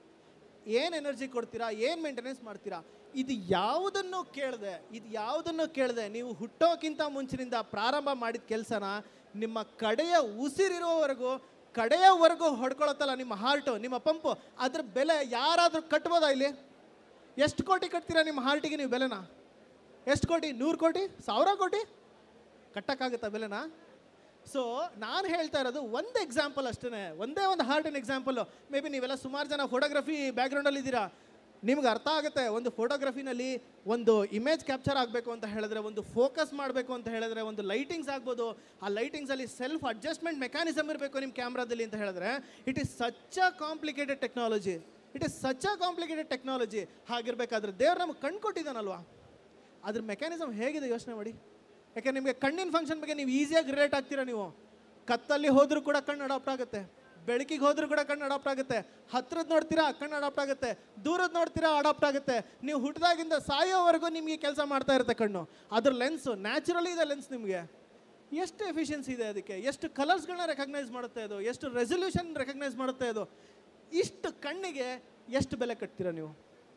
ಏನು ಎನರ್ಜಿ ಕೊಡ್ತೀರಾ ಏನು ಮೇಂಟೆನೆನ್ಸ್ ಮಾಡ್ತೀರಾ ಇದು ಯಾವುದನ್ನು ಕೇಳದೆ ಇದು ಯಾವುದನ್ನು ಕೇಳದೆ ನೀವು ಹುಟ್ಟೋಕ್ಕಿಂತ ಮುಂಚಿನಿಂದ ಪ್ರಾರಂಭ ಮಾಡಿದ ಕೆಲಸನ ನಿಮ್ಮ ಕಡೆಯ ಉಸಿರಿರೋವರೆಗೂ ಕಡೆಯವರೆಗೂ ಹೊಡ್ಕೊಳತ್ತಲ್ಲ ನಿಮ್ಮ ಹಾರ್ಟು ನಿಮ್ಮ ಪಂಪು ಅದ್ರ ಬೆಲೆ ಯಾರಾದರೂ ಕಟ್ಬೋದಾ ಇಲ್ಲಿ ಎಷ್ಟು ಕೋಟಿ ಕಟ್ತೀರಾ ನಿಮ್ಮ ಹಾರ್ಟಿಗೆ ನೀವು ಬೆಲೆನ ಎಷ್ಟು ಕೋಟಿ ನೂರು ಕೋಟಿ ಸಾವಿರ ಕೋಟಿ ಕಟ್ಟಕ್ಕಾಗುತ್ತಾ ಬೆಲೆನ ಸೊ ನಾನು ಹೇಳ್ತಾ ಇರೋದು ಒಂದು ಎಕ್ಸಾಂಪಲ್ ಅಷ್ಟೇ ಒಂದೇ ಒಂದು ಹಾರ್ಟಿನ ಎಕ್ಸಾಂಪಲ್ಲು ಮೇ ಬಿ ನೀವೆಲ್ಲ ಸುಮಾರು ಜನ ಫೋಟೋಗ್ರಫಿ ಬ್ಯಾಕ್ಗ್ರೌಂಡಲ್ಲಿ ಇದ್ದೀರಾ ನಿಮ್ಗೆ ಅರ್ಥ ಆಗುತ್ತೆ ಒಂದು ಫೋಟೋಗ್ರಫಿನಲ್ಲಿ ಒಂದು ಇಮೇಜ್ ಕ್ಯಾಪ್ಚರ್ ಆಗಬೇಕು ಅಂತ ಹೇಳಿದ್ರೆ ಒಂದು ಫೋಕಸ್ ಮಾಡಬೇಕು ಅಂತ ಹೇಳಿದ್ರೆ ಒಂದು ಲೈಟಿಂಗ್ಸ್ ಆಗ್ಬೋದು ಆ ಲೈಟಿಂಗ್ಸಲ್ಲಿ ಸೆಲ್ಫ್ ಅಡ್ಜಸ್ಟ್ಮೆಂಟ್ ಮೆಕ್ಯಾನಿಸಮ್ ಇರಬೇಕು ನಿಮ್ಮ ಕ್ಯಾಮ್ರಾದಲ್ಲಿ ಅಂತ ಹೇಳಿದ್ರೆ it is such a complicated technology it is such a complicated technology ಹಾಗಿರ್ಬೇಕಾದ್ರೆ ದೇವ್ರು ನಮ್ಗೆ ಕಣ್ಣು ಕೊಟ್ಟಿದ್ದಾನಲ್ವಾ ಅದ್ರ ಮೆಕ್ಯಾನಿಸಮ್ ಹೇಗಿದೆ ಯೋಚನೆ ಮಾಡಿ ಯಾಕೆ ನಿಮಗೆ ಕಣ್ಣಿನ ಫಂಕ್ಷನ್ ಬಗ್ಗೆ ನೀವು ಈಸಿಯಾಗಿ ರಿಲೇಟ್ ಆಗ್ತೀರಾ ನೀವು ಕತ್ತಲ್ಲಿ ಹೋದ್ರೂ ಕೂಡ ಕಣ್ಣು ಅಡಾಪ್ಟ್ ಆಗುತ್ತೆ ಬೆಳಕಿಗೆ ಹೋದ್ರೂ ಕೂಡ ಕಣ್ಣು ಅಡಾಪ್ಟ್ ಆಗುತ್ತೆ ಹತ್ರದ್ ನೋಡ್ತೀರಾ ಕಣ್ಣು ಅಡಾಪ್ಟ್ ಆಗುತ್ತೆ ದೂರದ್ ನೋಡ್ತೀರಾ ಅಡಾಪ್ಟ್ ಆಗುತ್ತೆ ನೀವು ಹುಟ್ಟಿದಾಗಿಂದ ಸಾಯೋವರೆಗೂ ನಿಮಗೆ ಕೆಲಸ ಮಾಡ್ತಾ ಇರುತ್ತೆ ಕಣ್ಣು ಅದ್ರ ಲೆನ್ಸು ನ್ಯಾಚುರಲಿ ಇದೆ ಲೆನ್ಸ್ ನಿಮಗೆ ಎಷ್ಟು ಎಫಿಷಿಯನ್ಸಿ ಇದೆ ಅದಕ್ಕೆ ಎಷ್ಟು ಕಲರ್ಸ್ಗಳನ್ನ ರೆಕಗ್ನೈಸ್ ಮಾಡುತ್ತೆ ಅದು ಎಷ್ಟು ರೆಸೊಲ್ಯೂಷನ್ ರೆಕಗ್ನೈಸ್ ಮಾಡುತ್ತೆ ಅದು ಇಷ್ಟು ಕಣ್ಣಿಗೆ ಎಷ್ಟು ಬೆಲೆ ಕಟ್ತೀರಾ ನೀವು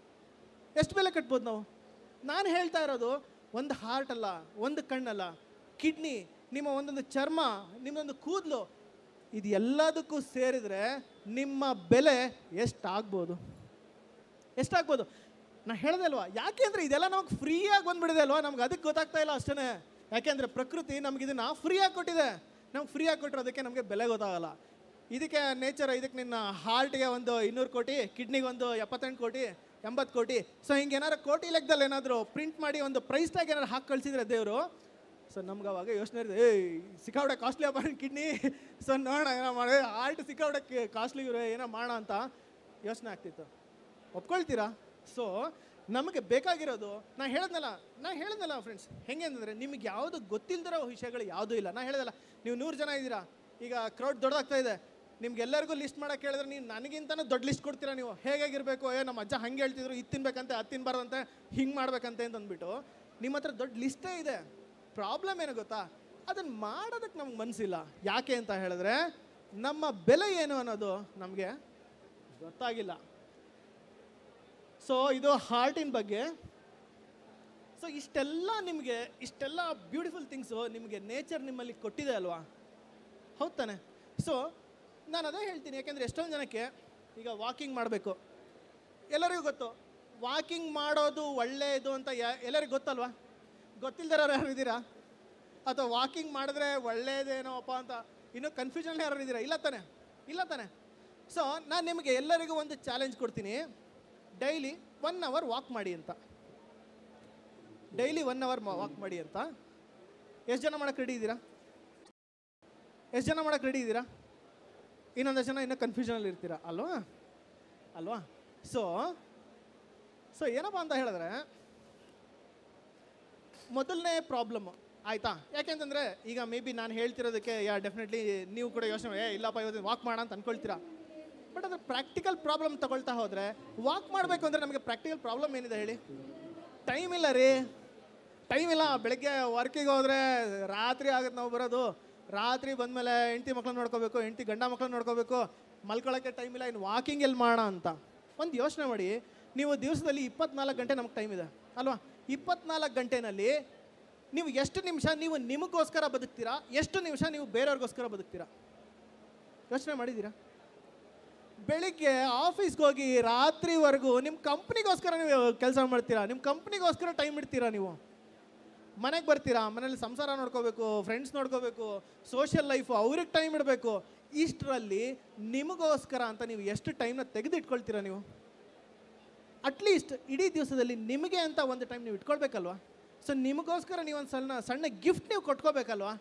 ಎಷ್ಟು ಬೆಲೆ ಕಟ್ಬೋದು ನಾವು ನಾನು ಹೇಳ್ತಾ ಇರೋದು ಒಂದು ಹಾರ್ಟ್ ಅಲ್ಲ ಒಂದು ಕಣ್ಣಲ್ಲ ಕಿಡ್ನಿ ನಿಮ್ಮ ಒಂದೊಂದು ಚರ್ಮ ನಿಮ್ಮೊಂದು ಕೂದಲು ಇದು ಎಲ್ಲದಕ್ಕೂ ಸೇರಿದರೆ ನಿಮ್ಮ ಬೆಲೆ ಎಷ್ಟಾಗ್ಬೋದು ಎಷ್ಟಾಗ್ಬೋದು ನಾ ಹೇಳ್ದೆ ಅಲ್ವಾ ಯಾಕೆ ಅಂದರೆ ಇದೆಲ್ಲ ನಮಗೆ ಫ್ರೀಯಾಗಿ ಬಂದ್ಬಿಡಿದೆ ಅಲ್ವಾ ನಮ್ಗೆ ಅದಕ್ಕೆ ಗೊತ್ತಾಗ್ತಾ ಇಲ್ಲ ಅಷ್ಟೇ ಯಾಕೆಂದರೆ ಪ್ರಕೃತಿ ನಮ್ಗೆ ಇದನ್ನು ಫ್ರೀಯಾಗಿ ಕೊಟ್ಟಿದೆ ನಮ್ಗೆ ಫ್ರೀಯಾಗಿ ಕೊಟ್ಟಿರೋದಕ್ಕೆ ನಮಗೆ ಬೆಲೆ ಗೊತ್ತಾಗಲ್ಲ ಇದಕ್ಕೆ ನೇಚರ್ ಇದಕ್ಕೆ ನಿನ್ನ ಹಾರ್ಟ್ಗೆ ಒಂದು ಇನ್ನೂರು ಕೋಟಿ ಕಿಡ್ನಿಗೆ ಒಂದು ಎಪ್ಪತ್ತೆಂಟು ಕೋಟಿ ಎಂಬತ್ತು ಕೋಟಿ ಸೊ ಹಿಂಗೆ ಏನಾದ್ರು ಕೋಟಿ ಲೆಕ್ಕದಲ್ಲಿ ಏನಾದರೂ ಪ್ರಿಂಟ್ ಮಾಡಿ ಒಂದು ಪ್ರೈಸ್ ಟ್ಯಾಗ್ ಏನಾದ್ರು ಹಾಕಿ ಕಳಿಸಿದ್ರೆ ದೇವರು ಸೊ ನಮ್ಗೆ ಅವಾಗ ಯೋಚನೆ ಇರುತ್ತೆ ಏಯ್ ಸಿಕ್ಕಾವಡೆ ಕಾಸ್ಟ್ಲಿ ಅಪ್ಪ ಕಿಡ್ನಿ ಸೊ ನೋಡೋಣ ಏನೋ ಮಾಡಿ ಹಾರ್ಟ್ ಸಿಕ್ಕಾವಡೆ ಕಾಸ್ಟ್ಲಿ ಇವ್ರೆ ಏನೋ ಮಾಡೋಣ ಅಂತ ಯೋಚನೆ ಆಗ್ತಿತ್ತು ಒಪ್ಕೊಳ್ತೀರಾ ಸೊ ನಮಗೆ ಬೇಕಾಗಿರೋದು ನಾ ಹೇಳಿದ್ನಲ್ಲ ನಾ ಹೇಳಿದ್ನಲ್ಲ ಫ್ರೆಂಡ್ಸ್ ಹೆಂಗೆ ಅಂತಂದರೆ ನಿಮಗೆ ಯಾವುದು ಗೊತ್ತಿಲ್ದಿರೋ ವಿಷಯಗಳು ಯಾವುದೂ ಇಲ್ಲ ನಾ ಹೇಳಿದಲ್ಲ ನೀವು ನೂರು ಜನ ಇದ್ದೀರಾ ಈಗ ಕ್ರೌಡ್ ದೊಡ್ಡದಾಗ್ತಾ ಇದೆ ನಿಮ್ಗೆಲ್ಲರಿಗೂ ಲಿಸ್ಟ್ ಮಾಡಕ್ಕೆ ಹೇಳಿದ್ರೆ ನೀವು ನನಗಿಂತನೂ ದೊಡ್ಡ ಲಿಸ್ಟ್ ಕೊಡ್ತೀರಾ ನೀವು ಹೇಗಾಗಿರ್ಬೇಕು ಏ ನಮ್ಮ ಅಜ್ಜ ಹಂಗೆ ಹೇಳ್ತಿದ್ರು ಇದು ತಿನ್ಬೇಕಂತೆ ಅದು ತಿನ್ಬಾರ್ದಂತೆ ಹಿಂಗೆ ಮಾಡ್ಬೇಕಂತೆ ಅಂತ ಅಂದ್ಬಿಟ್ಟು ನಿಮ್ಮ ಹತ್ರ ದೊಡ್ಡ ಲಿಸ್ಟೇ ಇದೆ ಪ್ರಾಬ್ಲಮ್ ಏನು ಗೊತ್ತಾ ಅದನ್ನು ಮಾಡೋದಕ್ಕೆ ನಮ್ಗೆ ಮನಸ್ಸಿಲ್ಲ ಯಾಕೆ ಅಂತ ಹೇಳಿದ್ರೆ ನಮ್ಮ ಬೆಲೆ ಏನು ಅನ್ನೋದು ನಮಗೆ ಗೊತ್ತಾಗಿಲ್ಲ ಸೊ ಇದು ಹಾರ್ಟಿನ ಬಗ್ಗೆ ಸೊ ಇಷ್ಟೆಲ್ಲ ನಿಮಗೆ ಇಷ್ಟೆಲ್ಲ ಬ್ಯೂಟಿಫುಲ್ ಥಿಂಗ್ಸು ನಿಮಗೆ ನೇಚರ್ ನಿಮ್ಮಲ್ಲಿ ಕೊಟ್ಟಿದೆ ಅಲ್ವಾ ಹೌದು ತಾನೆ ಸೊ ನಾನು ಅದೇ ಹೇಳ್ತೀನಿ ಯಾಕೆಂದರೆ ಎಷ್ಟೊಂದು ಜನಕ್ಕೆ ಈಗ ವಾಕಿಂಗ್ ಮಾಡಬೇಕು ಎಲ್ಲರಿಗೂ ಗೊತ್ತು ವಾಕಿಂಗ್ ಮಾಡೋದು ಒಳ್ಳೆಯದು ಅಂತ ಯಾ ಎಲ್ಲರಿಗೂ ಗೊತ್ತಲ್ವಾ ಗೊತ್ತಿಲ್ದಿರೋರು ಯಾರು ಇದ್ದೀರಾ ಅಥವಾ ವಾಕಿಂಗ್ ಮಾಡಿದ್ರೆ ಒಳ್ಳೇದೇನೋಪ್ಪ ಅಂತ ಇನ್ನೂ ಕನ್ಫ್ಯೂಷನ್ ಯಾರು ಇದ್ದೀರಾ ಇಲ್ಲ ತಾನೆ ಇಲ್ಲ ತಾನೆ ಸೊ ನಾನು ನಿಮಗೆ ಎಲ್ಲರಿಗೂ ಒಂದು ಚಾಲೆಂಜ್ ಕೊಡ್ತೀನಿ ಡೈಲಿ ಒನ್ ಅವರ್ ವಾಕ್ ಮಾಡಿ ಅಂತ ಡೈಲಿ ಒನ್ ಅವರ್ ವಾಕ್ ಮಾಡಿ ಅಂತ ಎಷ್ಟು ಜನ ಮಾಡಕ್ಕೆ ರೆಡಿ ಇದ್ದೀರಾ ಎಷ್ಟು ಜನ ಮಾಡಕ್ಕೆ ರೆಡಿ ಇದ್ದೀರಾ ಇನ್ನೊಂದಷ್ಟು ಜನ ಇನ್ನೂ ಕನ್ಫ್ಯೂಷನಲ್ಲಿ ಇರ್ತೀರಾ ಅಲ್ವಾ ಅಲ್ವಾ ಸೊ ಸೊ ಏನಪ್ಪ ಅಂತ ಹೇಳಿದ್ರೆ ಮೊದಲನೇ ಪ್ರಾಬ್ಲಮ್ ಆಯ್ತಾ ಯಾಕೆಂತಂದ್ರೆ ಈಗ ಮೇ ಬಿ ನಾನು ಹೇಳ್ತಿರೋದಕ್ಕೆ ಯಾ ಡೆಫಿನೆಟ್ಲಿ ನೀವು ಕೂಡ ಯೋಚನೆ ಏ ಇಲ್ಲಪ್ಪ ಇವತ್ತು ವಾಕ್ ಮಾಡೋಣ ಅಂತ ಅನ್ಕೊಳ್ತೀರಾ ಬಟ್ ಅದ್ರ ಪ್ರಾಕ್ಟಿಕಲ್ ಪ್ರಾಬ್ಲಮ್ ತಗೊಳ್ತಾ ಹೋದರೆ ವಾಕ್ ಮಾಡಬೇಕು ಅಂದರೆ ನಮಗೆ ಪ್ರಾಕ್ಟಿಕಲ್ ಪ್ರಾಬ್ಲಮ್ ಏನಿದೆ ಹೇಳಿ ಟೈಮ್ ಇಲ್ಲ ರೀ ಟೈಮ್ ಇಲ್ಲ ಬೆಳಗ್ಗೆ ವರ್ಕಿಗೆ ಹೋದರೆ ರಾತ್ರಿ ಆಗುತ್ತೆ ನಾವು ಬರೋದು ರಾತ್ರಿ ಬಂದಮೇಲೆ ಹೆಂಡ್ತಿ ಮಕ್ಳನ್ನ ನೋಡ್ಕೋಬೇಕು ಹೆಂಡ್ತಿ ಗಂಡ ಮಕ್ಳನ್ನ ನೋಡ್ಕೋಬೇಕು ಮಲ್ಕೊಳ್ಳೋಕ್ಕೆ ಟೈಮ್ ಇಲ್ಲ ಇನ್ನು ವಾಕಿಂಗ್ ಎಲ್ಲಿ ಮಾಡೋಣ ಅಂತ ಒಂದು ಯೋಚನೆ ಮಾಡಿ ನೀವು ದಿವಸದಲ್ಲಿ ಇಪ್ಪತ್ನಾಲ್ಕು ಗಂಟೆ ನಮ್ಗೆ ಟೈಮ್ ಇದೆ ಅಲ್ವಾ ಇಪ್ಪತ್ನಾಲ್ಕು ಗಂಟೆನಲ್ಲಿ ನೀವು ಎಷ್ಟು ನಿಮಿಷ ನೀವು ನಿಮಗೋಸ್ಕರ ಬದುಕ್ತೀರಾ ಎಷ್ಟು ನಿಮಿಷ ನೀವು ಬೇರೆಯವ್ರಿಗೋಸ್ಕರ ಬದುಕ್ತೀರಾ ಯೋಚನೆ ಮಾಡಿದ್ದೀರಾ ಬೆಳಿಗ್ಗೆ ಆಫೀಸ್ಗೆ ಹೋಗಿ ರಾತ್ರಿವರೆಗೂ ನಿಮ್ಮ ಕಂಪ್ನಿಗೋಸ್ಕರ ನೀವು ಕೆಲಸ ಮಾಡ್ತೀರಾ ನಿಮ್ಮ ಕಂಪ್ನಿಗೋಸ್ಕರ ಟೈಮ್ ಇಡ್ತೀರಾ ನೀವು ಮನೆಗೆ ಬರ್ತೀರಾ ಮನೇಲಿ ಸಂಸಾರ ನೋಡ್ಕೋಬೇಕು ಫ್ರೆಂಡ್ಸ್ ನೋಡ್ಕೋಬೇಕು ಸೋಷಿಯಲ್ ಲೈಫು ಅವ್ರಿಗೆ ಟೈಮ್ ಇಡಬೇಕು ಇಷ್ಟರಲ್ಲಿ ನಿಮಗೋಸ್ಕರ ಅಂತ ನೀವು ಎಷ್ಟು ಟೈಮ್ನ ತೆಗೆದಿಟ್ಕೊಳ್ತೀರಾ ನೀವು ಅಟ್ಲೀಸ್ಟ್ ಇಡೀ ದಿವಸದಲ್ಲಿ ನಿಮಗೆ ಅಂತ ಒಂದು ಟೈಮ್ ನೀವು ಇಟ್ಕೊಳ್ಬೇಕಲ್ವಾ ಸೊ ನಿಮಗೋಸ್ಕರ ನೀವು ಒಂದು ಸಣ್ಣ ಸಣ್ಣ ಗಿಫ್ಟ್ ನೀವು ಕೊಟ್ಕೋಬೇಕಲ್ವಾ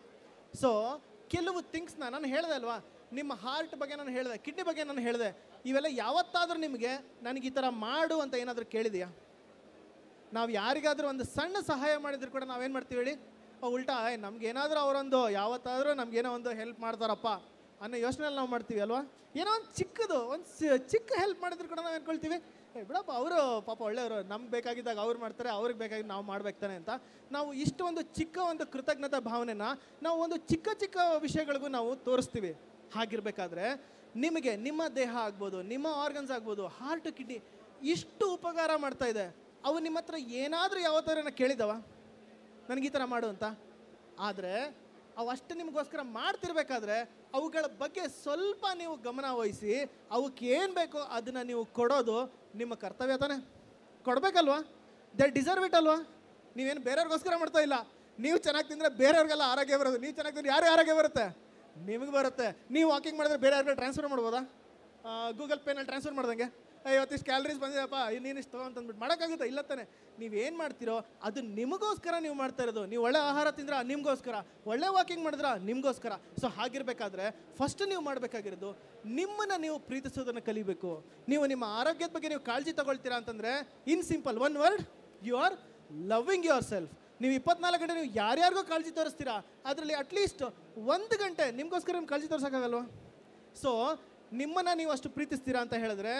ಸೊ ಕೆಲವು ಥಿಂಗ್ಸ್ನ ನಾನು ಹೇಳಿದೆ ಅಲ್ವಾ ನಿಮ್ಮ ಹಾರ್ಟ್ ಬಗ್ಗೆ ನಾನು ಹೇಳಿದೆ ಕಿಡ್ನಿ ಬಗ್ಗೆ ನಾನು ಹೇಳಿದೆ ಇವೆಲ್ಲ ಯಾವತ್ತಾದರೂ ನಿಮಗೆ ನನಗೆ ಈ ಥರ ಮಾಡು ಅಂತ ಏನಾದರೂ ಕೇಳಿದೆಯಾ ನಾವು ಯಾರಿಗಾದ್ರೂ ಒಂದು ಸಣ್ಣ ಸಹಾಯ ಮಾಡಿದ್ರು ಕೂಡ ನಾವೇನು ಮಾಡ್ತೀವಿ ಹೇಳಿ ಅವ್ ಉಲ್ಟಾ ನಮ್ಗೆ ಏನಾದರೂ ಅವರೊಂದು ಯಾವತ್ತಾದರೂ ನಮ್ಗೇನೋ ಒಂದು ಹೆಲ್ಪ್ ಮಾಡ್ತಾರಪ್ಪ ಅನ್ನೋ ಯೋಚನೆಯಲ್ಲಿ ನಾವು ಮಾಡ್ತೀವಿ ಅಲ್ವಾ ಏನೋ ಒಂದು ಚಿಕ್ಕದು ಒಂದು ಚಿಕ್ಕ ಹೆಲ್ಪ್ ಮಾಡಿದ್ರು ಕೂಡ ನಾವು ಅನ್ಕೊಳ್ತೀವಿ ಏ ಬಿಡಪ್ಪ ಅವರು ಪಾಪ ಒಳ್ಳೆಯವರು ನಮ್ಗೆ ಬೇಕಾಗಿದ್ದಾಗ ಅವ್ರು ಮಾಡ್ತಾರೆ ಅವ್ರಿಗೆ ಬೇಕಾಗಿ ನಾವು ಮಾಡ್ಬೇಕು ತಾನೆ ಅಂತ ನಾವು ಇಷ್ಟು ಒಂದು ಚಿಕ್ಕ ಒಂದು ಕೃತಜ್ಞತಾ ಭಾವನೆನ ನಾವು ಒಂದು ಚಿಕ್ಕ ಚಿಕ್ಕ ವಿಷಯಗಳಿಗೂ ನಾವು ತೋರಿಸ್ತೀವಿ ಹಾಗಿರ್ಬೇಕಾದ್ರೆ ನಿಮಗೆ ನಿಮ್ಮ ದೇಹ ಆಗ್ಬೋದು ನಿಮ್ಮ ಆರ್ಗನ್ಸ್ ಆಗ್ಬೋದು ಹಾರ್ಟ್ ಕಿಡ್ನಿ ಇಷ್ಟು ಉಪಕಾರ ಮಾಡ್ತಾ ಇದೆ ಅವು ನಿಮ್ಮ ಹತ್ರ ಏನಾದರೂ ಯಾವತ್ತಾರ ಕೇಳಿದವ ನನಗೆ ಈ ಥರ ಮಾಡು ಅಂತ ಆದರೆ ಅವು ಅಷ್ಟು ನಿಮಗೋಸ್ಕರ ಮಾಡ್ತಿರ್ಬೇಕಾದ್ರೆ ಅವುಗಳ ಬಗ್ಗೆ ಸ್ವಲ್ಪ ನೀವು ಗಮನ ವಹಿಸಿ ಅವಕ್ಕೆ ಏನು ಬೇಕೋ ಅದನ್ನು ನೀವು ಕೊಡೋದು ನಿಮ್ಮ ಕರ್ತವ್ಯ ತಾನೆ ಕೊಡಬೇಕಲ್ವಾ ದೇ ಡಿಸರ್ವ್ ಇಟ್ ಅಲ್ವಾ ನೀವೇನು ಬೇರೆಯವ್ರಿಗೋಸ್ಕರ ಮಾಡ್ತಾ ಇಲ್ಲ ನೀವು ಚೆನ್ನಾಗಿ ತಿಂದರೆ ಬೇರೆಯವ್ರಿಗೆಲ್ಲ ಆರೋಗ್ಯ ಬರೋದು ನೀವು ಚೆನ್ನಾಗಿ ತಿಂದ್ರೆ ಯಾರು ಆರೋಗ್ಯ ಬರುತ್ತೆ ನಿಮಗೆ ಬರುತ್ತೆ ನೀವು ವಾಕಿಂಗ್ ಮಾಡಿದ್ರೆ ಬೇರೆ ಯಾರಿಗೂ ಟ್ರಾನ್ಸ್ಫರ್ ಮಾಡ್ಬೋದಾ ಗೂಗಲ್ ಪೇನಲ್ಲಿ ಟ್ರಾನ್ಸ್ಫರ್ ಮಾಡ್ದಂಗೆ ಇವತ್ತಿಷ್ಟು ಕ್ಯಾಲರೀಸ್ ಬಂದಿದೆಯಪ್ಪ ನೀನಿಷ್ಟು ತಗೋ ಅಂತಂದ್ಬಿಟ್ಟು ಮಾಡೋಕ್ಕಾಗುತ್ತೆ ಇಲ್ಲ ತಾನೆ ನೀವೇನು ಮಾಡ್ತೀರೋ ಅದು ನಿಮಗೋಸ್ಕರ ನೀವು ಮಾಡ್ತಾ ಇರೋದು ನೀವು ಒಳ್ಳೆ ಆಹಾರ ತಿಂದ್ರೆ ನಿಮಗೋಸ್ಕರ ಒಳ್ಳೆ ವಾಕಿಂಗ್ ಮಾಡಿದ್ರ ನಿಮಗೋಸ್ಕರ ಸೊ ಹಾಗಿರ್ಬೇಕಾದ್ರೆ ಫಸ್ಟ್ ನೀವು ಮಾಡಬೇಕಾಗಿರೋದು ನಿಮ್ಮನ್ನು ನೀವು ಪ್ರೀತಿಸೋದನ್ನು ಕಲಿಬೇಕು ನೀವು ನಿಮ್ಮ ಆರೋಗ್ಯದ ಬಗ್ಗೆ ನೀವು ಕಾಳಜಿ ತಗೊಳ್ತೀರಾ ಅಂತಂದರೆ in simple one word you are loving yourself ನೀವು ಇಪ್ಪತ್ನಾಲ್ಕು ಗಂಟೆ ನೀವು ಯಾರ್ಯಾರಿಗೋ ಕಾಳಜಿ ತೋರಿಸ್ತೀರಾ ಅದರಲ್ಲಿ ಅಟ್ಲೀಸ್ಟ್ ಒಂದು ಗಂಟೆ ನಿಮಗೋಸ್ಕರ ನಿಮ್ಗೆ ಕಾಳಜಿ ತೋರಿಸೋಕ್ಕಾಗಲ್ವಾ ಸೊ ನಿಮ್ಮನ್ನು ನೀವು ಅಷ್ಟು ಪ್ರೀತಿಸ್ತೀರಾ ಅಂತ ಹೇಳಿದ್ರೆ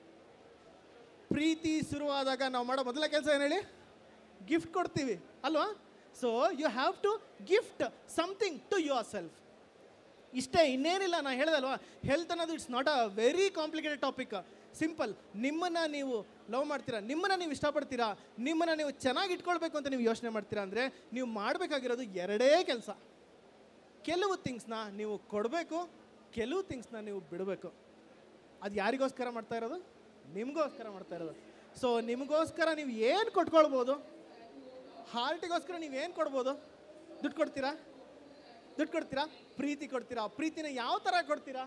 ಪ್ರೀತಿ ಶುರುವಾದಾಗ ನಾವು ಮಾಡೋ ಮೊದಲ ಕೆಲಸ ಏನು ಹೇಳಿ ಗಿಫ್ಟ್ ಕೊಡ್ತೀವಿ ಅಲ್ವಾ so you have to gift something to yourself ಇಷ್ಟೇ ಇನ್ನೇನಿಲ್ಲ ನಾನು ಹೇಳ್ದಲ್ವಾ ಹೆಲ್ತ್ ಅನ್ನೋದು it's not a very complicated topic simple ನಿಮ್ಮನ್ನು ನೀವು ಲವ್ ಮಾಡ್ತೀರಾ ನಿಮ್ಮನ್ನು ನೀವು ಇಷ್ಟಪಡ್ತೀರಾ ನಿಮ್ಮನ್ನು ನೀವು ಚೆನ್ನಾಗಿ ಇಟ್ಕೊಳ್ಬೇಕು ಅಂತ ನೀವು ಯೋಚನೆ ಮಾಡ್ತೀರಾ ಅಂದರೆ ನೀವು ಮಾಡಬೇಕಾಗಿರೋದು ಎರಡೇ ಕೆಲಸ ಕೆಲವು ಥಿಂಗ್ಸ್ನ ನೀವು ಕೊಡಬೇಕು ಕೆಲವು ಥಿಂಗ್ಸ್ನ ನೀವು ಬಿಡಬೇಕು ಅದು ಯಾರಿಗೋಸ್ಕರ ಮಾಡ್ತಾ ಇರೋದು ನಿಮಗೋಸ್ಕರ ಮಾಡ್ತಾ ಇರೋದು ಸೊ ನಿಮಗೋಸ್ಕರ ನೀವು ಏನು ಕೊಟ್ಕೊಳ್ಬೋದು ಹಾರ್ಟಿಗೋಸ್ಕರ ನೀವು ಏನು ಕೊಡ್ಬೋದು ದುಡ್ಡು ಕೊಡ್ತೀರಾ ದುಡ್ಡು ಕೊಡ್ತೀರಾ ಪ್ರೀತಿ ಕೊಡ್ತೀರಾ ಪ್ರೀತಿನ ಯಾವ ಥರ ಕೊಡ್ತೀರಾ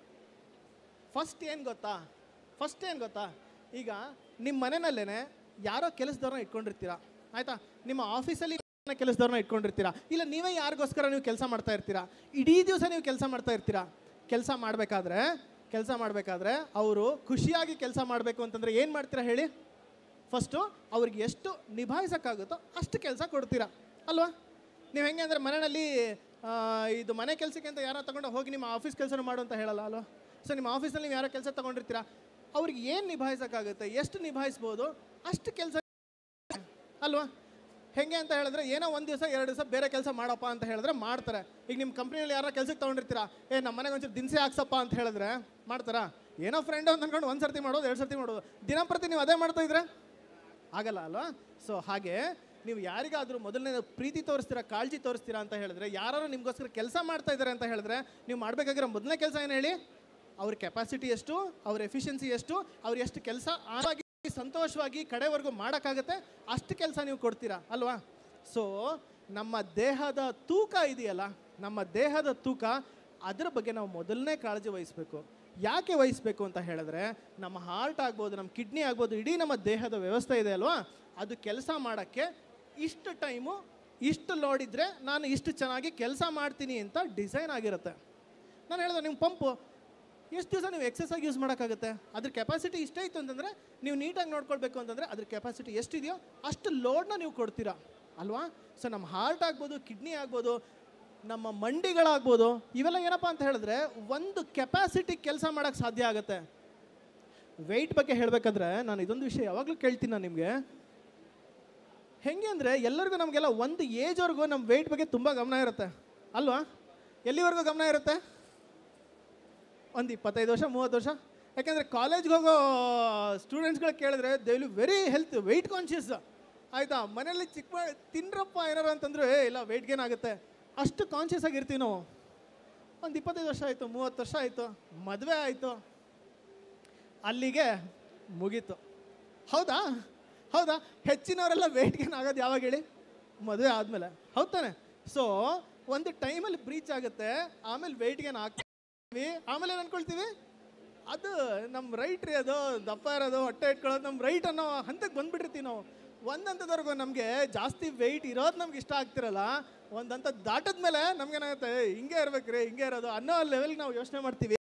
ಫಸ್ಟ್ ಏನು ಗೊತ್ತಾ ಫಸ್ಟ್ ಏನು ಗೊತ್ತಾ ಈಗ ನಿಮ್ಮ ಮನೆಯಲ್ಲೇ ಯಾರೋ ಕೆಲಸದವ್ರನ್ನ ಇಟ್ಕೊಂಡಿರ್ತೀರಾ ಆಯ್ತಾ ನಿಮ್ಮ ಆಫೀಸಲ್ಲಿ ಕೆಲಸದವ್ರನ್ನ ಇಟ್ಕೊಂಡಿರ್ತೀರಾ ಇಲ್ಲ ನೀವೇ ಯಾರಿಗೋಸ್ಕರ ನೀವು ಕೆಲಸ ಮಾಡ್ತಾ ಇರ್ತೀರಾ ಇಡೀ ದಿವಸ ನೀವು ಕೆಲಸ ಮಾಡ್ತಾ ಇರ್ತೀರಾ ಕೆಲಸ ಮಾಡಬೇಕಾದ್ರೆ ಕೆಲಸ ಮಾಡಬೇಕಾದ್ರೆ ಅವರು ಖುಷಿಯಾಗಿ ಕೆಲಸ ಮಾಡಬೇಕು ಅಂತಂದರೆ ಏನು ಮಾಡ್ತೀರಾ ಹೇಳಿ ಫಸ್ಟು ಅವ್ರಿಗೆ ಎಷ್ಟು ನಿಭಾಯಿಸೋಕ್ಕಾಗುತ್ತೋ ಅಷ್ಟು ಕೆಲಸ ಕೊಡ್ತೀರಾ ಅಲ್ವಾ ನೀವು ಹೆಂಗೆ ಅಂದರೆ ಮನೆಯಲ್ಲಿ ಆ, ಇದು ಮನೆ ಕೆಲಸಕ್ಕೆ ಅಂತ ಯಾರೋ ತಗೊಂಡು ಹೋಗಿ ನಿಮ್ಮ ಆಫೀಸ್ ಕೆಲಸನ ಮಾಡು ಅಂತ ಹೇಳಲ್ಲ ಅಲ್ವಾ ಸೊ ನಿಮ್ಮ ಆಫೀಸಲ್ಲಿ ನೀವು ಯಾರೋ ಕೆಲಸ ತಗೊಂಡಿರ್ತೀರಾ ಅವ್ರಿಗೆ ಏನು ನಿಭಾಯಿಸೋಕ್ಕಾಗುತ್ತೆ ಎಷ್ಟು ನಿಭಾಯಿಸ್ಬೋದು ಅಷ್ಟು ಕೆಲಸ ಅಲ್ವಾ ಹೆಂಗೆ ಅಂತ ಹೇಳಿದ್ರೆ ಏನೋ ಒಂದು ದಿವಸ ಎರಡು ದಿವಸ ಬೇರೆ ಕೆಲಸ ಮಾಡಪ್ಪ ಅಂತ ಹೇಳಿದ್ರೆ ಮಾಡ್ತಾರೆ ಈಗ ನಿಮ್ಮ ಕಂಪ್ನಿಯಲ್ಲಿ ಯಾರೋ ಕೆಲಸಕ್ಕೆ ತೊಗೊಂಡಿರ್ತೀರಾ ಏ ನಮ್ಮ ಮನೆಗೆ ಒಂಚೂರು ದಿನಸಿ ಹಾಕ್ಸಪ್ಪ ಅಂತ ಹೇಳಿದ್ರೆ ಮಾಡ್ತಾರಾ ಏನೋ ಫ್ರೆಂಡ್ ಅಂತ ಅನ್ಕೊಂಡು ಒಂದು ಸರ್ತಿ ಮಾಡೋದು ಎರಡು ಸರ್ತಿ ಮಾಡೋದು ದಿನಂಪ್ರತಿ ನೀವು ಅದೇ ಮಾಡ್ತಾ ಇದ್ರೆ ಆಗಲ್ಲ ಅಲ್ವಾ ಸೊ ಹಾಗೆ ನೀವು ಯಾರಿಗಾದರೂ ಮೊದಲನೇ ಪ್ರೀತಿ ತೋರಿಸ್ತೀರಾ ಕಾಳಜಿ ತೋರಿಸ್ತೀರಾ ಅಂತ ಹೇಳಿದ್ರೆ ಯಾರು ನಿಮಗೋಸ್ಕರ ಕೆಲಸ ಮಾಡ್ತಾ ಇದ್ದಾರೆ ಅಂತ ಹೇಳಿದ್ರೆ ನೀವು ಮಾಡಬೇಕಾಗಿರೋ ಮೊದಲನೇ ಕೆಲಸ ಏನು ಹೇಳಿ ಅವ್ರ ಕೆಪಾಸಿಟಿ ಎಷ್ಟು ಅವ್ರ ಎಫಿಷಿಯನ್ಸಿ ಎಷ್ಟು ಅವ್ರು ಎಷ್ಟು ಕೆಲಸ ಆರಾಗಿ ಸಂತೋಷವಾಗಿ ಕಡೆವರೆಗೂ ಮಾಡೋಕ್ಕಾಗತ್ತೆ ಅಷ್ಟು ಕೆಲಸ ನೀವು ಕೊಡ್ತೀರಾ ಅಲ್ವಾ ಸೊ ನಮ್ಮ ದೇಹದ ತೂಕ ಇದೆಯಲ್ಲ ನಮ್ಮ ದೇಹದ ತೂಕ ಅದರ ಬಗ್ಗೆ ನಾವು ಮೊದಲನೇ ಕಾಳಜಿ ವಹಿಸಬೇಕು ಯಾಕೆ ವಹಿಸಬೇಕು ಅಂತ ಹೇಳಿದ್ರೆ ನಮ್ಮ ಹಾರ್ಟ್ ಆಗ್ಬೋದು ನಮ್ಮ ಕಿಡ್ನಿ ಆಗ್ಬೋದು ಇಡೀ ನಮ್ಮ ದೇಹದ ವ್ಯವಸ್ಥೆ ಇದೆ ಅಲ್ವಾ ಅದು ಕೆಲಸ ಮಾಡೋಕ್ಕೆ ಇಷ್ಟು ಟೈಮು ಇಷ್ಟು ಲೋಡ್ ಇದ್ದರೆ ನಾನು ಇಷ್ಟು ಚೆನ್ನಾಗಿ ಕೆಲಸ ಮಾಡ್ತೀನಿ ಅಂತ ಡಿಸೈನ್ ಆಗಿರುತ್ತೆ ನಾನು ಹೇಳಿದೆ ನಿಮ್ಮ ಪಂಪು ಎಷ್ಟು ದಿವಸ ನೀವು ಎಕ್ಸಸ್ ಆಗಿ ಯೂಸ್ ಮಾಡೋಕ್ಕಾಗುತ್ತೆ ಅದ್ರ ಕೆಪಾಸಿಟಿ ಇಷ್ಟೇ ಇತ್ತು ಅಂತಂದರೆ ನೀವು ನೀಟಾಗಿ ನೋಡ್ಕೊಳ್ಬೇಕು ಅಂತಂದರೆ ಅದ್ರ ಕೆಪಾಸಿಟಿ ಎಷ್ಟಿದೆಯೋ ಅಷ್ಟು ಲೋಡ್ನ ನೀವು ಕೊಡ್ತೀರಾ ಅಲ್ವಾ ಸೊ ನಮ್ಮ ಹಾರ್ಟ್ ಆಗ್ಬೋದು ಕಿಡ್ನಿ ಆಗ್ಬೋದು ನಮ್ಮ ಮಂಡಿಗಳಾಗ್ಬೋದು ಇವೆಲ್ಲ ಏನಪ್ಪ ಅಂತ ಹೇಳಿದ್ರೆ ಒಂದು ಕೆಪಾಸಿಟಿ ಕೆಲಸ ಮಾಡೋಕ್ಕೆ ಸಾಧ್ಯ ಆಗುತ್ತೆ ವೆಯ್ಟ್ ಬಗ್ಗೆ ಹೇಳಬೇಕಾದ್ರೆ ನಾನು ಇದೊಂದು ವಿಷಯ ಯಾವಾಗಲೂ ಕೇಳ್ತೀನಿ ನಾನು ನಿಮಗೆ ಹೆಂಗೆ ಅಂದರೆ ಎಲ್ಲರಿಗೂ ನಮಗೆಲ್ಲ ಒಂದು ಏಜ್ವರೆಗೂ ನಮ್ಮ ವೆಯ್ಟ್ ಬಗ್ಗೆ ತುಂಬ ಗಮನ ಇರುತ್ತೆ ಅಲ್ವಾ ಎಲ್ಲಿವರೆಗೂ ಗಮನ ಇರುತ್ತೆ ಒಂದು ಇಪ್ಪತ್ತೈದು ವರ್ಷ ಮೂವತ್ತು ವರ್ಷ ಯಾಕೆಂದರೆ ಕಾಲೇಜ್ಗೆ ಹೋಗೋ ಸ್ಟೂಡೆಂಟ್ಸ್ಗಳು ಕೇಳಿದ್ರೆ they will very health weight conscious ಆಯಿತಾ ಮನೇಲಿ ಚಿಕ್ಕ ಮ- ತಿನ್ರಪ್ಪ ಏನಾರು ಅಂತಂದ್ರೆ ಏ ಇಲ್ಲ ವೆಯ್ಟ್ ಗೇನ್ ಆಗುತ್ತೆ ಅಷ್ಟು ಕಾನ್ಷಿಯಸ್ ಆಗಿರ್ತೀವಿ ನಾವು ಒಂದು ಇಪ್ಪತ್ತೈದು ವರ್ಷ ಆಯಿತು ಮೂವತ್ತು ವರ್ಷ ಆಯಿತು ಮದುವೆ ಆಯಿತು ಅಲ್ಲಿಗೆ ಮುಗೀತು ಹೌದಾ ಹೌದಾ ಹೆಚ್ಚಿನವರೆಲ್ಲ ವೆಯ್ಟ್ ಗೇನ್ ಆಗೋದು ಯಾವಾಗ ಹೇಳಿ ಮದುವೆ ಆದಮೇಲೆ ಹೌದ್ ತಾನೆ ಸೊ ಒಂದು ಟೈಮಲ್ಲಿ ಬ್ರೀಚ್ ಆಗುತ್ತೆ ಆಮೇಲೆ ವೆಯ್ಟ್ ಗೇನ್ ಆಗ್ತೀವಿ ಆಮೇಲೆ ಏನು ಅನ್ಕೊಳ್ತೀವಿ ಅದು ನಮ್ಮ ರೈಟ್ ರೀ ಅದು ದಪ್ಪ ಇರೋದು ಹೊಟ್ಟೆ ಇಟ್ಕೊಳ್ಳೋದು ನಮ್ಮ ರೈಟ್ ಅನ್ನೋ ಹಂತಕ್ಕೆ ಬಂದ್ಬಿಟ್ಟಿರ್ತೀವಿ ನಾವು ಒಂದಂತದವರೆಗೂ ನಮಗೆ ಜಾಸ್ತಿ ವೆಯ್ಟ್ ಇರೋದು ನಮ್ಗೆ ಇಷ್ಟ ಆಗ್ತಿರಲ್ಲ ಒಂದಂತ ದಾಟದ ಮೇಲೆ ನಮ್ಗೇನಾಗುತ್ತೆ "ಏ, ಹಿಂಗೆ ಇರ್ಬೇಕ್ರಿ ಹಿಂಗೆ ಇರೋದು ಅನ್ನೋ ಲೆವೆಲ್ಗೆ ನಾವು ಯೋಚನೆ ಮಾಡ್ತೀವಿ